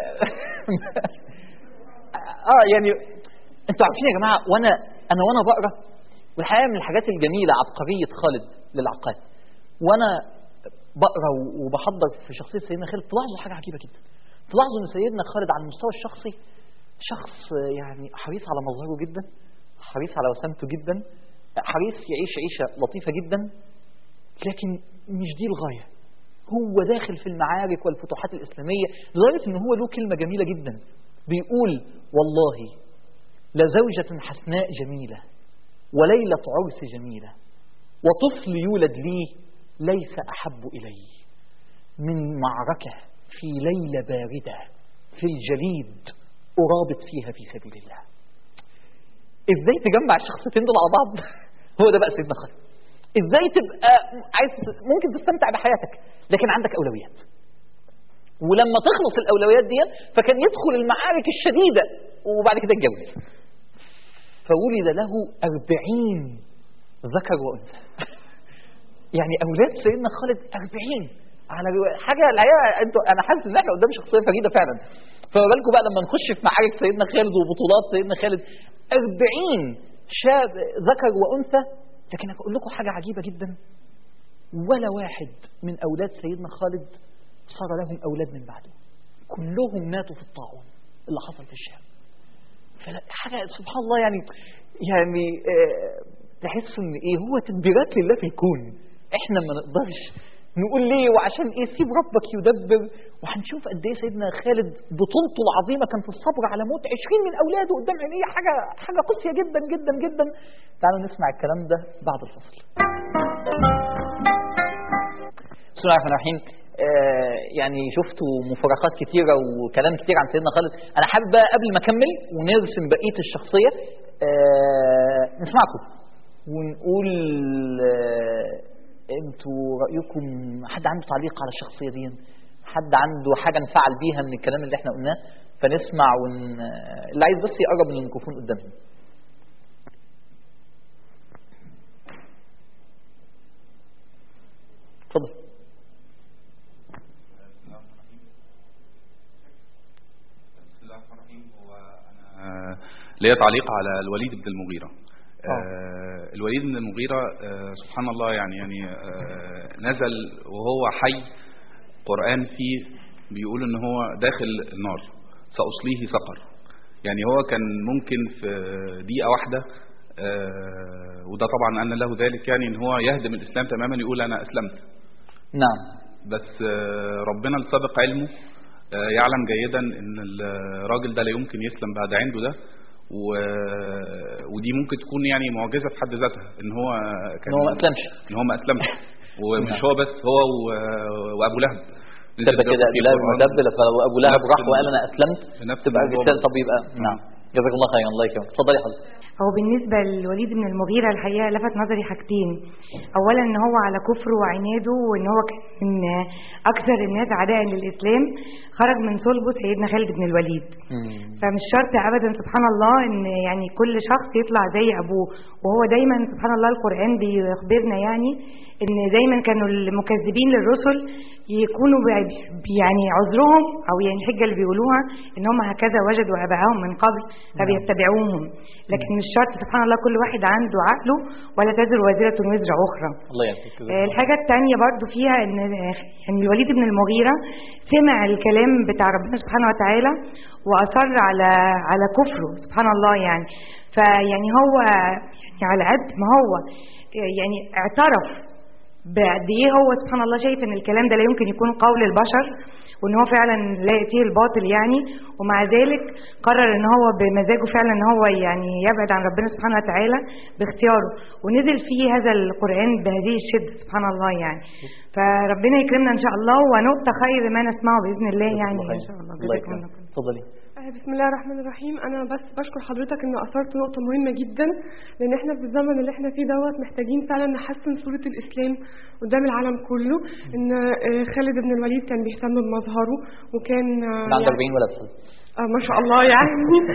اه يعني انتوا عارفين يا جماعه وانا انا وانا بقرا والحقيقه من الحاجات الجميله عبقريه خالد للعقاد وانا بقرا وبحضر في شخصيه سيدنا خالد تلاحظوا حاجه عجيبه جدا تلاحظوا ان سيدنا خالد على المستوى الشخصي شخص يعني حريص على مظهره جدا حريص على وسامته جدا حريص يعيش عيشه لطيفه جدا لكن مش دي الغايه هو داخل في المعارك والفتوحات الاسلاميه لدرجه ان هو له كلمه جميله جدا بيقول والله لزوجة حسناء جميلة وليلة عرس جميلة وطفل يولد لي ليس أحب إلي من معركة في ليلة باردة في الجليد أرابط فيها في سبيل الله إزاي تجمع الشخصيتين دول على بعض هو ده بقى سيدنا خالد إزاي تبقى عايز ممكن تستمتع بحياتك لكن عندك أولويات ولما تخلص الأولويات دي فكان يدخل المعارك الشديدة وبعد كده يتجوز فولد له أربعين ذكر وأنثى يعني أولاد سيدنا خالد أربعين على حاجة الحقيقة انتوا أنا حاسس إن إحنا قدام شخصية فريدة فعلا فما بالكم بقى لما نخش في معارك سيدنا خالد وبطولات سيدنا خالد أربعين شاب ذكر وأنثى لكن أقول لكم حاجة عجيبة جدا ولا واحد من أولاد سيدنا خالد صار لهم أولاد من بعده كلهم ماتوا في الطاعون اللي حصل في الشام فحاجة سبحان الله يعني يعني اه تحس ان ايه هو تدبيرات لله في الكون احنا ما نقدرش نقول ليه وعشان ايه سيب ربك يدبر وهنشوف قد ايه سيدنا خالد بطولته العظيمه كان في الصبر على موت 20 من اولاده قدام عينيه حاجه حاجه قاسيه جدا جدا جدا تعالوا نسمع الكلام ده بعد الفصل بسم الله الرحمن الرحيم آه يعني شفتوا مفارقات كتيرة وكلام كتير عن سيدنا خالد أنا حابب قبل ما أكمل ونرسم بقية الشخصية آه نسمعكم ونقول آه انتوا رأيكم حد عنده تعليق على الشخصية دي حد عنده حاجة نفعل بيها من الكلام اللي احنا قلناه فنسمع ون... اللي عايز بس يقرب من الميكروفون قدامهم اتفضل ليا تعليق على الوليد بن المغيرة آه الوليد بن المغيرة آه سبحان الله يعني يعني آه نزل وهو حي قرآن فيه بيقول ان هو داخل النار سأصليه سقر يعني هو كان ممكن في دقيقة واحدة آه وده طبعا أن له ذلك يعني ان هو يهدم الإسلام تماما يقول أنا أسلمت نعم بس آه ربنا لسابق علمه آه يعلم جيدا ان الراجل ده لا يمكن يسلم بعد عنده ده و... ودي ممكن تكون يعني معجزة في حد ذاتها ان هو كان ان هو ما اسلمش ان هو ما اسلمش ومش هو بس هو و... وابو لهب تبقى كده ابو لهب مدبل فابو لهب راح وقال انا اسلمت بنفس تبقى الموضوع الرسالة طب يبقى نعم جزاك الله خيرا الله يكرمك اتفضلي حضرتك هو بالنسبة للوليد بن المغيرة الحقيقة لفت نظري حاجتين أولا إن هو على كفره وعناده وإن هو كان من أكثر الناس عداء للإسلام خرج من صلبه سيدنا خالد بن الوليد فمش شرط أبدا سبحان الله إن يعني كل شخص يطلع زي أبوه وهو دايما سبحان الله القرآن بيخبرنا يعني إن دايما كانوا المكذبين للرسل يكونوا بي- يعني عذرهم أو يعني الحجة اللي بيقولوها إن هم هكذا وجدوا آباءهم من قبل فبيتبعوهم لكن مش شرط سبحان الله كل واحد عنده عقله ولا تزر وازرة وزر أخرى الله يعافيك آه، الحاجة التانية برضو فيها ان آه، يعني الوليد بن المغيرة سمع الكلام بتاع ربنا سبحانه وتعالى وأصر على على كفره سبحان الله يعني فيعني هو يعني على قد ما هو آه، يعني اعترف بقد ايه هو سبحان الله شايف ان الكلام ده لا يمكن يكون قول البشر وان هو فعلا لا يأتيه الباطل يعني ومع ذلك قرر ان هو بمزاجه فعلا ان هو يعني يبعد عن ربنا سبحانه وتعالى باختياره ونزل فيه هذا القرآن بهذه الشدة سبحان الله يعني فربنا يكرمنا ان شاء الله ونؤتى خير ما نسمعه باذن الله يعني ان شاء الله الله جزاكم الله يكرمك خير. اتفضلي آه، بسم الله الرحمن الرحيم انا بس بشكر حضرتك ان اثرت نقطه مهمه جدا لان احنا في الزمن اللي احنا فيه دوت محتاجين فعلا نحسن صوره الاسلام قدام العالم كله ان آه، خالد بن الوليد كان بيهتم بمظهره وكان آه، ده عنده يعني- 40 ولد آه ما شاء الله يعني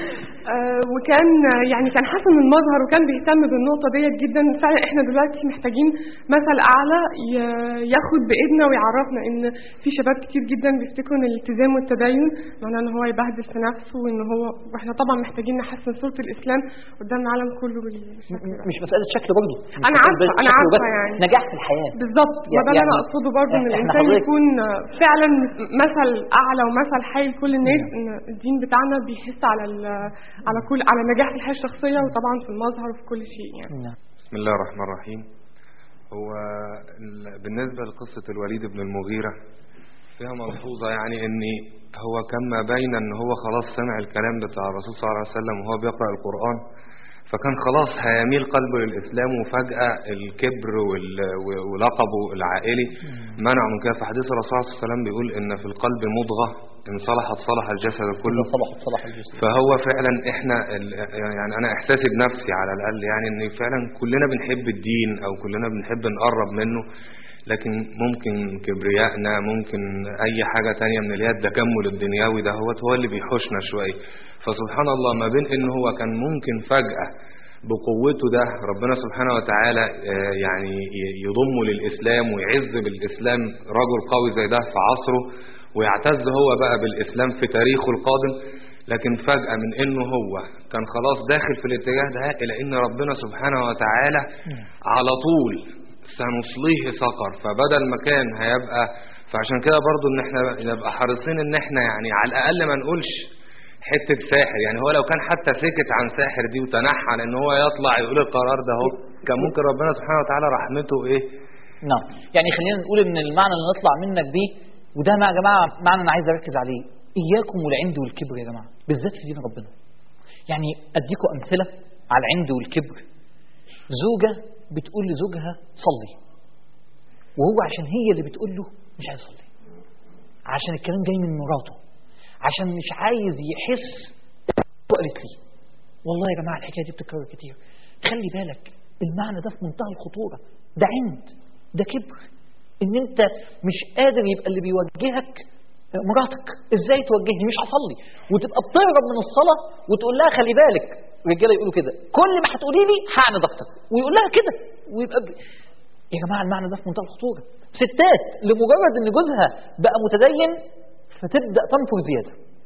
آه وكان آه، يعني كان حسن المظهر وكان بيهتم بالنقطة ديت جدا فعلا احنا دلوقتي محتاجين مثل أعلى ي- ياخد بإيدنا ويعرفنا إن في شباب كتير جدا بيفتكروا إن الالتزام والتدين معناه إن هو يبهدل في نفسه وإن هو واحنا طبعا محتاجين نحسن صورة الإسلام قدام العالم كله بالشكل ده مش مسألة شكل برضه مش أنا مسألة عارفة- بس أنا شكل عارفة بس. يعني. نجاح في الحياة بالظبط ما ده اللي انا يعني اقصده برضه ان إحنا الانسان حضرتك- يكون فعلا مثل اعلى ومثل حي لكل الناس ان الدين بتاعنا بيحس على ال- على كل على النجاح في الحياه الشخصيه وطبعا في المظهر وفي كل شيء يعني نعم. بسم الله الرحمن الرحيم هو ال- بالنسبة لقصة الوليد بن المغيرة فيها ملحوظة يعني ان هو كان ما بين ان هو خلاص سمع الكلام بتاع الرسول صلى الله عليه وسلم وهو بيقرأ القرآن فكان خلاص هيميل قلبه للإسلام وفجأة الكبر وال- و- ولقبه العائلي منعه من كده في حديث الرسول صلى الله عليه وسلم بيقول ان في القلب مضغة ان صلحت صلح الجسد كله صلاح صلاح الجسم فهو فعلا احنا ال- يعني انا احساسي بنفسي على الاقل يعني ان فعلا كلنا بنحب الدين او كلنا بنحب نقرب منه لكن ممكن كبريائنا ممكن اي حاجة تانية من اللي هي التكمل الدنيوي ده هو هو اللي بيحوشنا شوية فسبحان الله ما بين ان هو كان ممكن فجأة بقوته ده ربنا سبحانه وتعالى آه، يعني ي- يضمه للإسلام ويعز بالإسلام رجل قوي زي ده في عصره ويعتز هو بقى بالإسلام في تاريخه القادم لكن فجأة من انه هو كان خلاص داخل في الاتجاه ده الى ان ربنا سبحانه وتعالى على طول سنصليه سقر فبدل ما كان هيبقى فعشان كده برضو ان احنا نبقى حريصين ان احنا يعني على الاقل ما نقولش حتة ساحر يعني هو لو كان حتى سكت عن ساحر دي وتنحى عن ان هو يطلع يقول القرار ده اهو كان ممكن ربنا سبحانه وتعالى رحمته ايه نعم يعني خلينا نقول ان المعنى اللي نطلع منك بيه وده يا جماعه معنى انا عايز اركز عليه اياكم والعند والكبر يا جماعه بالذات في دين ربنا يعني اديكم امثله على العند والكبر زوجه بتقول لزوجها صلي وهو عشان هي اللي بتقول له مش عايز يصلي عشان الكلام جاي من مراته عشان مش عايز يحس قالت لي والله يا جماعه الحكايه دي بتتكرر كتير خلي بالك المعنى ده في منتهى الخطوره ده عند ده كبر ان انت مش قادر يبقى اللي بيوجهك مراتك ازاي توجهني مش هصلي وتبقى بتهرب من الصلاه وتقول لها خلي بالك الرجاله يقولوا كده كل ما هتقولي لي هعند اكتر ويقول لها كده ويبقى ب... يا جماعه المعنى ده في منتهى الخطوره ستات لمجرد ان جوزها بقى متدين فتبدا تنفر زياده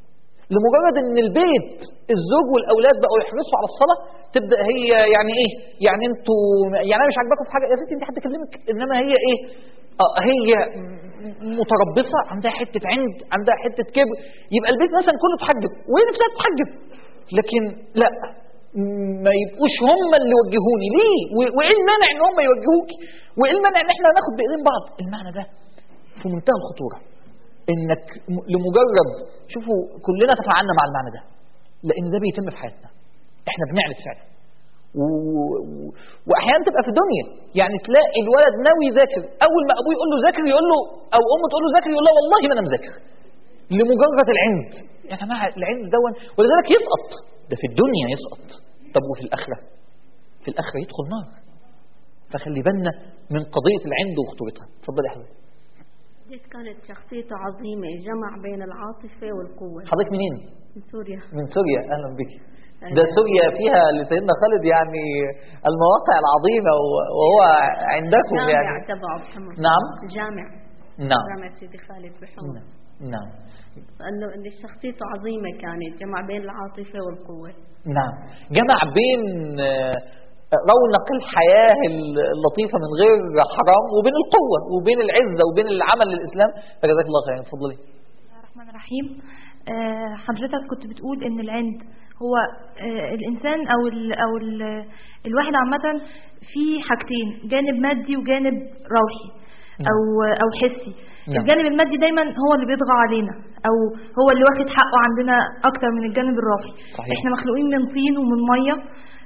لمجرد ان البيت الزوج والاولاد بقوا يحرصوا على الصلاه تبدا هي يعني ايه يعني انتوا يعني انا مش عاجباكم في حاجه يا ستي انت حد كلمك انما هي ايه آه هي متربصه عندها حته عند عندها حته كبر يبقى البيت مثلا كله اتحجب وهي نفسها تتحجب لكن لا ما يبقوش هم اللي يوجهوني ليه و- وايه المانع ان هم يوجهوكي وايه المانع ان احنا ناخد بايدين بعض المعنى ده في منتهى الخطوره انك م- لمجرد شوفوا كلنا تفاعلنا مع المعنى ده لان ده بيتم في حياتنا احنا بنعند فعلا و... و- واحيانا تبقى في الدنيا يعني تلاقي الولد ناوي يذاكر اول ما ابوه يقول له ذاكر يقول له او امه تقول له ذاكر يقول له والله ما انا مذاكر لمجرد العند يا جماعه العند دون ولذلك يسقط ده في الدنيا يسقط طب وفي الاخره في الاخره يدخل نار فخلي بالنا من قضيه العند وخطورتها اتفضل يا حبيبي قديش كانت شخصيته عظيمة جمع بين العاطفة والقوة حضرتك منين من سوريا من سوريا اهلا بك ده سوريا فيها لسيدنا خالد يعني المواقع العظيمه و- وهو عندكم جامع يعني تبع محمد نعم. جامع نعم جامع سيدي خالد بحمص نعم لأنه إن شخصيته عظيمة كانت جمع بين العاطفة والقوة نعم جمع بين آه، رونق الحياة اللطيفة من غير حرام وبين القوة وبين العزة وبين العمل للإسلام فجزاك الله خيرا اتفضلي بسم الله الرحمن الرحيم آه، حضرتك كنت بتقول ان العند هو آه، الانسان او ال او ال الواحد عامه في حاجتين جانب مادي وجانب روحي او او حسي نعم. الجانب المادي دايما هو اللي بيطغى علينا او هو اللي واخد حقه عندنا اكتر من الجانب الروحي صحيح. احنا مخلوقين من طين ومن ميه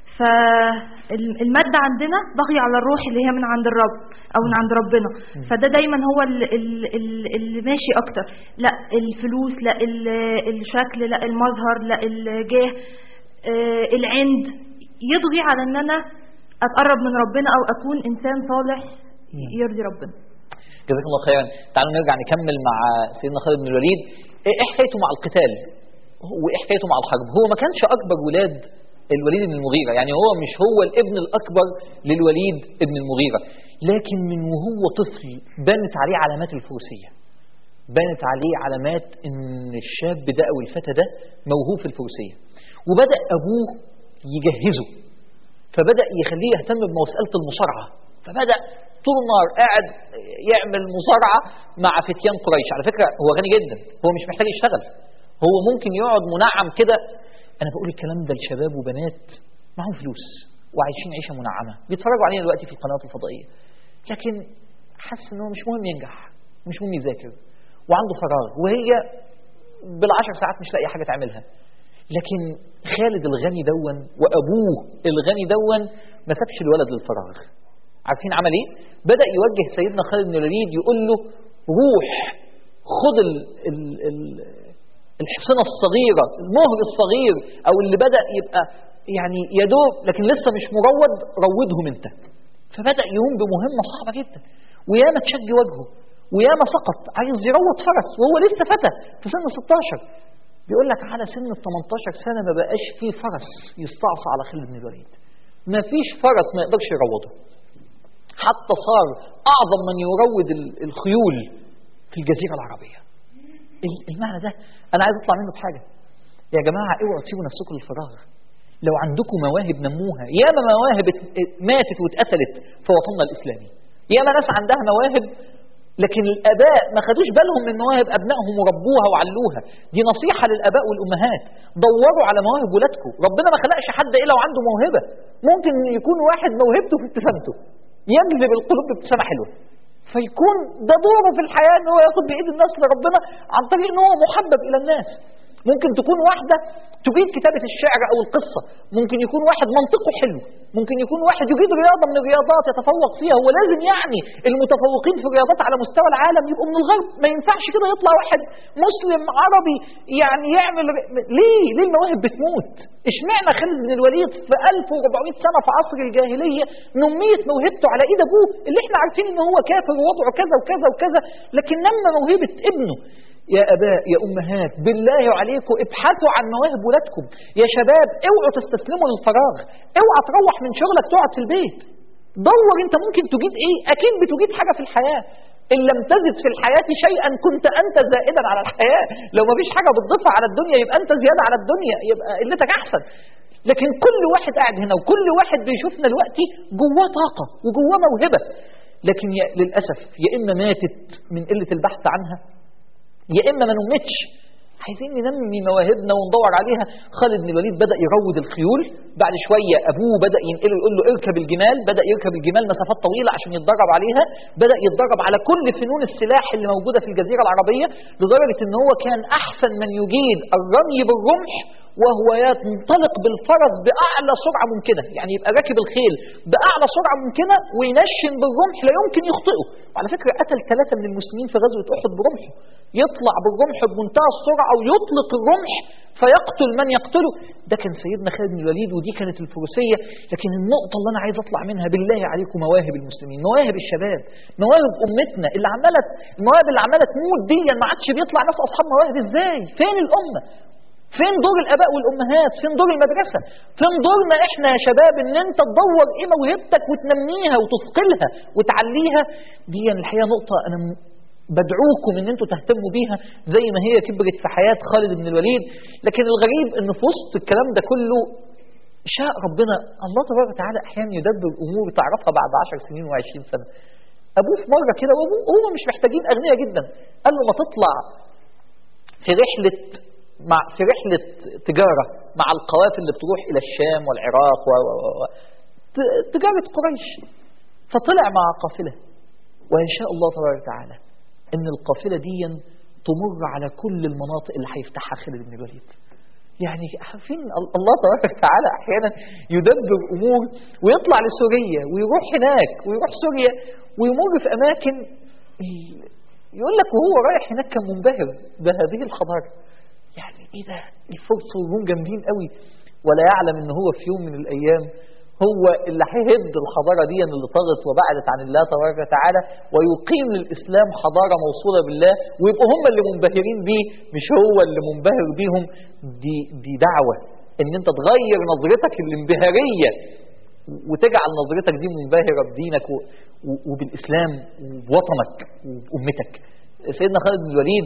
فالمادة عندنا باغية على الروح اللي هي من عند الرب أو من عند ربنا فده دايما هو ال- ال- ال- اللي ماشي أكتر لا الفلوس لا ال- الشكل لا المظهر لا الجاه آه، العند يطغي على ان انا اتقرب من ربنا او اكون انسان صالح يرضي ربنا جزاك الله خيرا تعالوا نرجع نكمل مع سيدنا خالد بن الوليد ايه إيه حكايته مع القتال وايه حكايته مع الحرب هو ما كانش اكبر ولاد الوليد بن المغيرة يعني هو مش هو الابن الأكبر للوليد بن المغيرة لكن من وهو طفل بانت عليه علامات الفروسية بانت عليه علامات ان الشاب ده او الفتى ده موهوب في الفروسية وبدأ أبوه يجهزه فبدأ يخليه يهتم بمسألة المصارعة فبدأ طول النهار قاعد يعمل مصارعة مع فتيان قريش على فكرة هو غني جدا هو مش محتاج يشتغل هو ممكن يقعد منعم كده أنا بقول الكلام ده لشباب وبنات معاهم فلوس وعايشين عيشة منعمة بيتفرجوا علينا دلوقتي في القنوات الفضائية لكن حاسس ان هو مش مهم ينجح مش مهم يذاكر وعنده فراغ وهي بالعشر ساعات مش لاقي حاجة تعملها لكن خالد الغني دون وابوه الغني دون ما سابش الولد للفراغ عارفين عمل ايه بدا يوجه سيدنا خالد بن الوليد يقول له روح خد ال ال ال الحصنه الصغيره المهر الصغير او اللي بدا يبقى يعني يدوب لكن لسه مش مروض روضهم انت فبدا يقوم بمهمه صعبه جدا وياما تشج وجهه وياما سقط عايز يروض فرس وهو لسه فتى في سن 16 بيقول لك على سن ال 18 سنه ما بقاش فيه فرس يستعصى على خالد بن الوليد ما فيش فرس ما يقدرش يروضه حتى صار اعظم من يروض ال- الخيول في الجزيره العربيه ال- المعنى ده انا عايز اطلع منه بحاجه يا جماعه اوعوا تسيبوا نفسكم للفراغ لو عندكم مواهب نموها ياما مواهب ات- ماتت واتقتلت في وطننا الاسلامي ياما ناس عندها مواهب لكن الاباء ما خدوش بالهم من مواهب ابنائهم وربوها وعلوها دي نصيحه للاباء والامهات دوروا على مواهب ولادكم ربنا ما خلقش حد الا وعنده موهبه ممكن يكون واحد موهبته في ابتسامته يجذب القلوب بابتسامه حلوه فيكون ده دوره في الحياه ان هو ياخد بايد الناس لربنا عن طريق ان هو محبب الى الناس ممكن تكون واحدة تجيد كتابة الشعر أو القصة ممكن يكون واحد منطقه حلو ممكن يكون واحد يجيد رياضة من الرياضات يتفوق فيها هو لازم يعني المتفوقين في الرياضات على مستوى العالم يبقوا من الغرب ما ينفعش كده يطلع واحد مسلم عربي يعني يعمل ر- ليه ليه المواهب بتموت اشمعنى خالد بن الوليد في 1400 سنة في عصر الجاهلية نميت موهبته على ايد ابوه اللي احنا عارفين ان هو كافر ووضعه كذا وكذا وكذا لكن نمى موهبة ابنه يا اباء يا امهات بالله عليكم ابحثوا عن مواهب ولادكم يا شباب اوعوا تستسلموا للفراغ اوعى تروح من شغلك تقعد في البيت دور انت ممكن تجيد ايه اكيد بتجيد حاجه في الحياه إن لم تزد في الحياة شيئا كنت أنت زائدا على الحياة لو ما فيش حاجة بتضيفها على الدنيا يبقى أنت زيادة على الدنيا يبقى قلتك أحسن لكن كل واحد قاعد هنا وكل واحد بيشوفنا دلوقتي جواه طاقة وجواه موهبة لكن يا للأسف يا إما ماتت من قلة البحث عنها يا إما ما نمتش عايزين ننمي مواهبنا وندور عليها خالد بن الوليد بدأ يروض الخيول بعد شوية أبوه بدأ ينقله يقول له اركب الجمال بدأ يركب الجمال مسافات طويلة عشان يتدرب عليها بدأ يتدرب على كل فنون السلاح اللي موجودة في الجزيرة العربية لدرجة ان هو كان أحسن من يجيد الرمي بالرمح وهو ينطلق بالفرس بأعلى سرعة ممكنة يعني يبقى راكب الخيل بأعلى سرعة ممكنة وينشن بالرمح لا يمكن يخطئه وعلى فكرة قتل ثلاثة من المسلمين في غزوة أحد برمحه يطلع بالرمح بمنتهى السرعة ويطلق الرمح فيقتل من يقتله ده كان سيدنا خالد بن الوليد ودي كانت الفروسية لكن النقطة اللي أنا عايز أطلع منها بالله عليكم مواهب المسلمين مواهب الشباب مواهب أمتنا اللي عمالة المواهب اللي عمالة تموت دي ما عادش بيطلع ناس أصحاب مواهب إزاي فين الأمة فين دور الاباء والامهات فين دور المدرسه فين دورنا احنا يا شباب ان انت تدور ايه موهبتك وتنميها وتثقلها وتعليها دي الحقيقه نقطه انا م- بدعوكم ان انتوا تهتموا بيها زي ما هي كبرت في حياه خالد بن الوليد لكن الغريب ان في وسط الكلام ده كله شاء ربنا الله تبارك وتعالى احيانا يدبر امور تعرفها بعد 10 سنين و20 سنه ابوه في مره كده وابوه هو مش محتاجين اغنياء جدا قال له ما تطلع في رحله مع في رحلة تجارة مع القوافل اللي بتروح إلى الشام والعراق و و و ت- تجارة قريش فطلع مع قافلة ويشاء الله تبارك وتعالى إن القافلة دي تمر على كل المناطق اللي هيفتحها خالد بن الوليد يعني عارفين ال- الله تبارك وتعالى احيانا يدبر امور ويطلع لسوريا ويروح هناك ويروح سوريا ويمر في اماكن ال- يقول لك وهو رايح هناك كان منبهر بهذه الحضاره يعني ايه ده الفرس والروم جامدين قوي ولا يعلم ان هو في يوم من الايام هو اللي هيهد الحضاره دي اللي طغت وبعدت عن الله تبارك وتعالى ويقيم للاسلام حضاره موصوله بالله ويبقوا هم اللي منبهرين بيه مش هو اللي منبهر بيهم دي دي دعوه ان انت تغير نظرتك الانبهاريه وتجعل نظرتك دي منبهره بدينك و- و- وبالاسلام وبوطنك وبامتك سيدنا خالد بن الوليد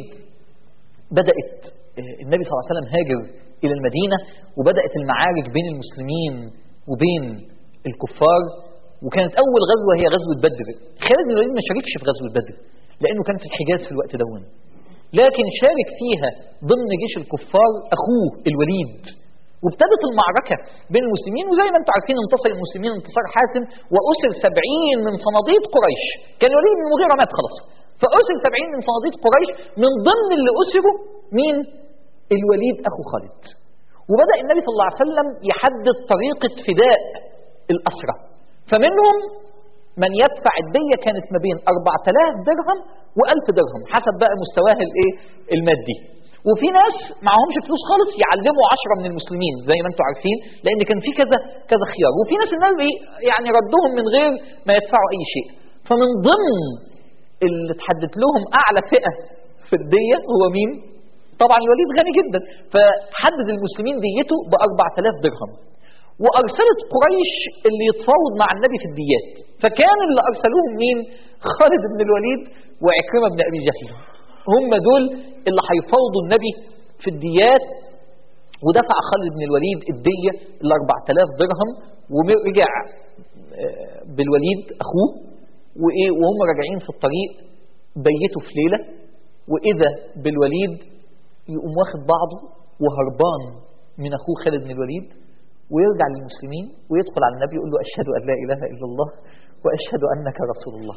بدأت النبي صلى الله عليه وسلم هاجر إلى المدينة وبدأت المعارك بين المسلمين وبين الكفار وكانت أول غزوة هي غزوة بدر خالد بن الوليد ما شاركش في غزوة بدر لأنه كان في الحجاز في الوقت دون لكن شارك فيها ضمن جيش الكفار أخوه الوليد وابتدت المعركة بين المسلمين وزي ما انتم عارفين انتصر المسلمين انتصار حاسم وأسر سبعين من صناديد قريش كان الوليد بن المغيرة مات خلاص فأسر سبعين من صناديد قريش من ضمن اللي أسروا مين؟ الوليد أخو خالد وبدأ النبي صلى الله عليه وسلم يحدد طريقة فداء الأسرة فمنهم من يدفع الدية كانت ما بين 4000 درهم و1000 درهم حسب بقى مستواه الايه المادي وفي ناس معهمش فلوس خالص يعلموا عشرة من المسلمين زي ما انتم عارفين لان كان في كذا كذا خيار وفي ناس النبي يعني ردهم من غير ما يدفعوا اي شيء فمن ضمن اللي اتحدد لهم اعلى فئة في الدية هو مين طبعا الوليد غني جدا فحدد المسلمين ديته ب 4000 درهم وارسلت قريش اللي يتفاوض مع النبي في الديات فكان اللي ارسلوهم مين خالد بن الوليد وعكرمه بن ابي جهل هم دول اللي هيفاوضوا النبي في الديات ودفع خالد بن الوليد الديه ال 4000 درهم ورجع آه، بالوليد اخوه وايه وهم راجعين في الطريق بيتوا في ليله واذا بالوليد يقوم واخد بعضه وهربان من اخوه خالد بن الوليد ويرجع للمسلمين ويدخل على النبي يقول له اشهد ان لا اله الا الله واشهد انك رسول الله.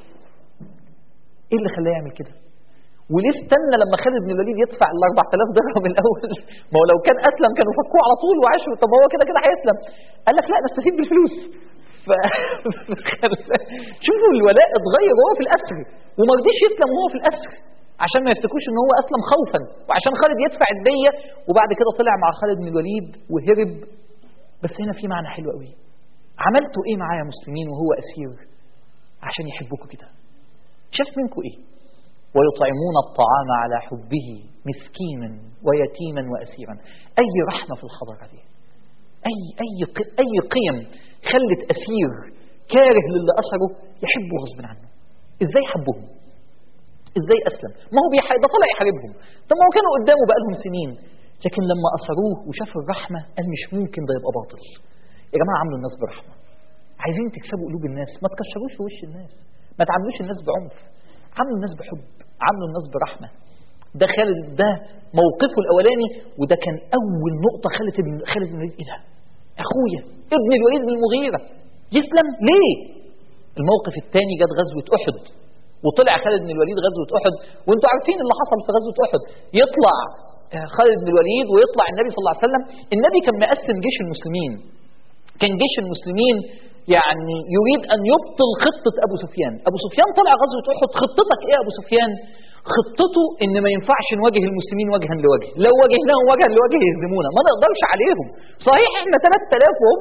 ايه اللي خلاه يعمل كده؟ وليه استنى لما خالد بن الوليد يدفع ال 4000 درهم الاول؟ ما هو لو كان اسلم كانوا فكوه على طول وعاشوا طب هو كده كده هيسلم. قال لك لا نستفيد بالفلوس. ف... خل- شوفوا الولاء اتغير وهو في الاسر وما رضيش يسلم وهو في الاسر عشان ما يفتكروش ان هو اسلم خوفا وعشان خالد يدفع الديه وبعد كده طلع مع خالد بن الوليد وهرب بس هنا في معنى حلو قوي عملتوا ايه معاه يا مسلمين وهو اسير عشان يحبكم كده شاف منكم ايه ويطعمون الطعام على حبه مسكينا ويتيما واسيرا اي رحمه في الحضاره دي اي اي ق- اي قيم خلت اسير كاره للي اسره يحبه غصب عنه ازاي حبهم ازاي اسلم ما هو بيح... ده طلع يحاربهم طب ما هو كانوا قدامه بقالهم سنين لكن لما اثروه وشاف الرحمه قال مش ممكن ده يبقى باطل يا جماعه عاملوا الناس برحمه عايزين تكسبوا قلوب الناس ما تكشروش في وش الناس ما تعاملوش الناس بعنف عاملوا الناس بحب عاملوا الناس برحمه ده خالد ده موقفه الاولاني وده كان اول نقطه خالد بن خالد بن الوليد ايه ده اخويا ابن الوليد بن المغيره يسلم ليه الموقف الثاني جت غزوه احد وطلع خالد بن الوليد غزوه احد وانتوا عارفين اللي حصل في غزوه احد يطلع آه، خالد بن الوليد ويطلع النبي صلى الله عليه وسلم النبي كان مقسم جيش المسلمين كان جيش المسلمين يعني يريد ان يبطل خطه ابو سفيان ابو سفيان طلع غزوه احد خطتك ايه يا ابو سفيان خطته ان ما ينفعش نواجه المسلمين وجها لوجه لو واجهناهم وجها لوجه يهزمونا ما نقدرش عليهم صحيح احنا 3000 وهم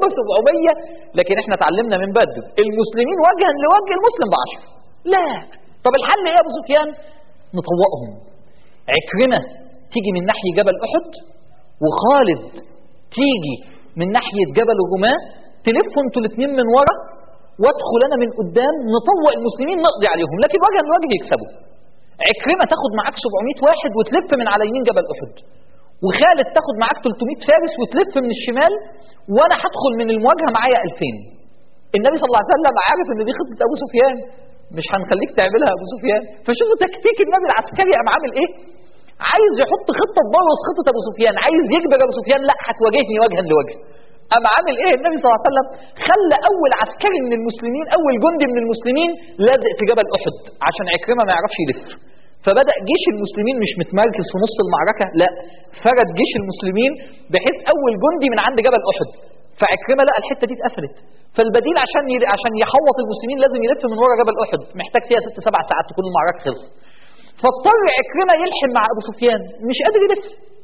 700 لكن احنا اتعلمنا من بدر المسلمين وجها لوجه المسلم بعشر لا طب الحل ايه يا ابو سفيان نطوقهم عكرمه تيجي من ناحيه جبل احد وخالد تيجي من ناحيه جبل الرماه تلفوا انتوا الاثنين من ورا وادخل انا من قدام نطوق المسلمين نقضي عليهم لكن وجها لوجه يكسبوا عكرمه تاخد معاك 700 واحد وتلف من على يمين جبل احد وخالد تاخد معاك 300 فارس وتلف من الشمال وانا هدخل من المواجهه معايا 2000 النبي صلى الله عليه وسلم عارف ان دي خطه ابو سفيان مش هنخليك تعملها يا ابو سفيان فشوفوا تكتيك النبي العسكري قام عامل ايه عايز يحط خطه تبوظ خطه ابو سفيان عايز يجبر ابو سفيان لا هتواجهني وجها لوجه قام عامل ايه النبي صلى الله عليه وسلم خلى اول عسكري من المسلمين اول جندي من المسلمين لازق في جبل احد عشان عكرمه ما يعرفش يلف فبدا جيش المسلمين مش متمركز في نص المعركه لا فرد جيش المسلمين بحيث اول جندي من عند جبل احد فعكرمه لقى الحته دي اتقفلت فالبديل عشان ي... عشان يحوط المسلمين لازم يلف من ورا جبل احد محتاج فيها ست سبع ساعات تكون المعركه خلصت فاضطر عكرمه يلحم مع ابو سفيان مش قادر يلف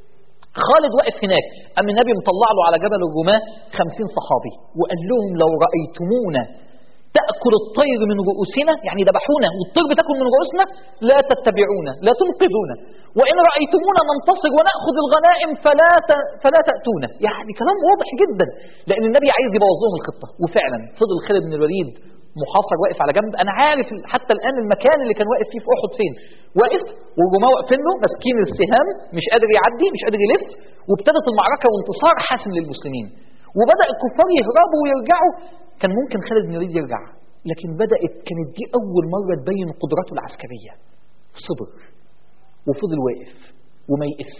خالد واقف هناك أم النبي مطلع له على جبل الرماة خمسين صحابي وقال لهم لو رأيتمونا تأكل الطير من رؤوسنا يعني ذبحونا والطير بتاكل من رؤوسنا لا تتبعونا لا تنقذونا وإن رأيتمونا ننتصر ونأخذ الغنائم فلا ت... فلا تأتونا يعني كلام واضح جدا لأن النبي عايز يبوظ لهم الخطة وفعلا فضل خالد بن الوليد محاصر واقف على جنب انا عارف حتى الان المكان اللي كان واقف فيه في احد فين واقف والرماه واقفين له ماسكين السهام مش قادر يعدي مش قادر يلف وابتدت المعركه وانتصار حاسم للمسلمين وبدا الكفار يهربوا ويرجعوا كان ممكن خالد بن الوليد يرجع لكن بدات كانت دي اول مره تبين قدراته العسكريه صبر وفضل واقف وما يئس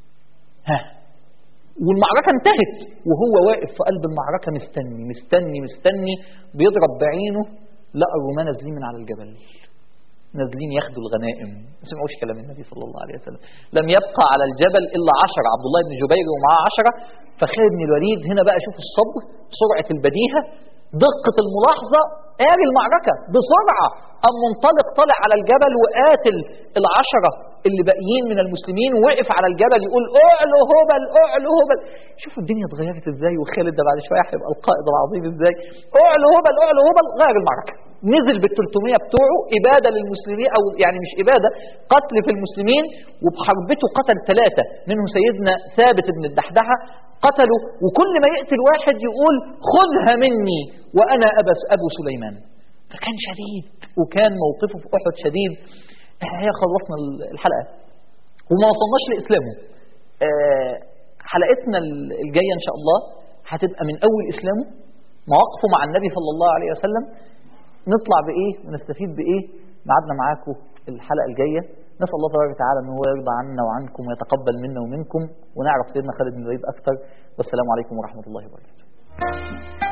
ها والمعركة انتهت وهو واقف في قلب المعركة مستني مستني مستني بيضرب بعينه لقى الرومان نازلين من على الجبل نازلين ياخدوا الغنائم ما سمعوش كلام النبي صلى الله عليه وسلم لم يبقى على الجبل إلا عشرة عبد الله بن جبير ومعاه عشرة فخالد بن الوليد هنا بقى شوف الصبر سرعة البديهة دقة الملاحظة قاري المعركة بسرعة أم منطلق طلع على الجبل وقاتل العشرة اللي باقيين من المسلمين وقف على الجبل يقول اعلو هبل اعلو هبل شوفوا الدنيا اتغيرت ازاي وخالد ده بعد شويه هيبقى القائد العظيم ازاي اعلو هبل اعلو هبل غير المعركه نزل بال 300 بتوعه اباده للمسلمين او يعني مش اباده قتل في المسلمين وبحربته قتل ثلاثه منهم سيدنا ثابت بن الدحدحه قتلوا وكل ما يقتل واحد يقول خذها مني وانا ابس ابو سليمان فكان شديد وكان موقفه في احد شديد هي خلصنا الحلقه وما وصلناش لاسلامه آه، حلقتنا الجايه ان شاء الله هتبقى من اول اسلامه مواقفه مع النبي صلى الله عليه وسلم نطلع بايه ونستفيد بايه ميعادنا معاكم الحلقه الجايه نسال الله تبارك وتعالى ان هو يرضى عنا وعنكم ويتقبل منا ومنكم ونعرف سيدنا خالد بن الوليد اكثر والسلام عليكم ورحمه الله وبركاته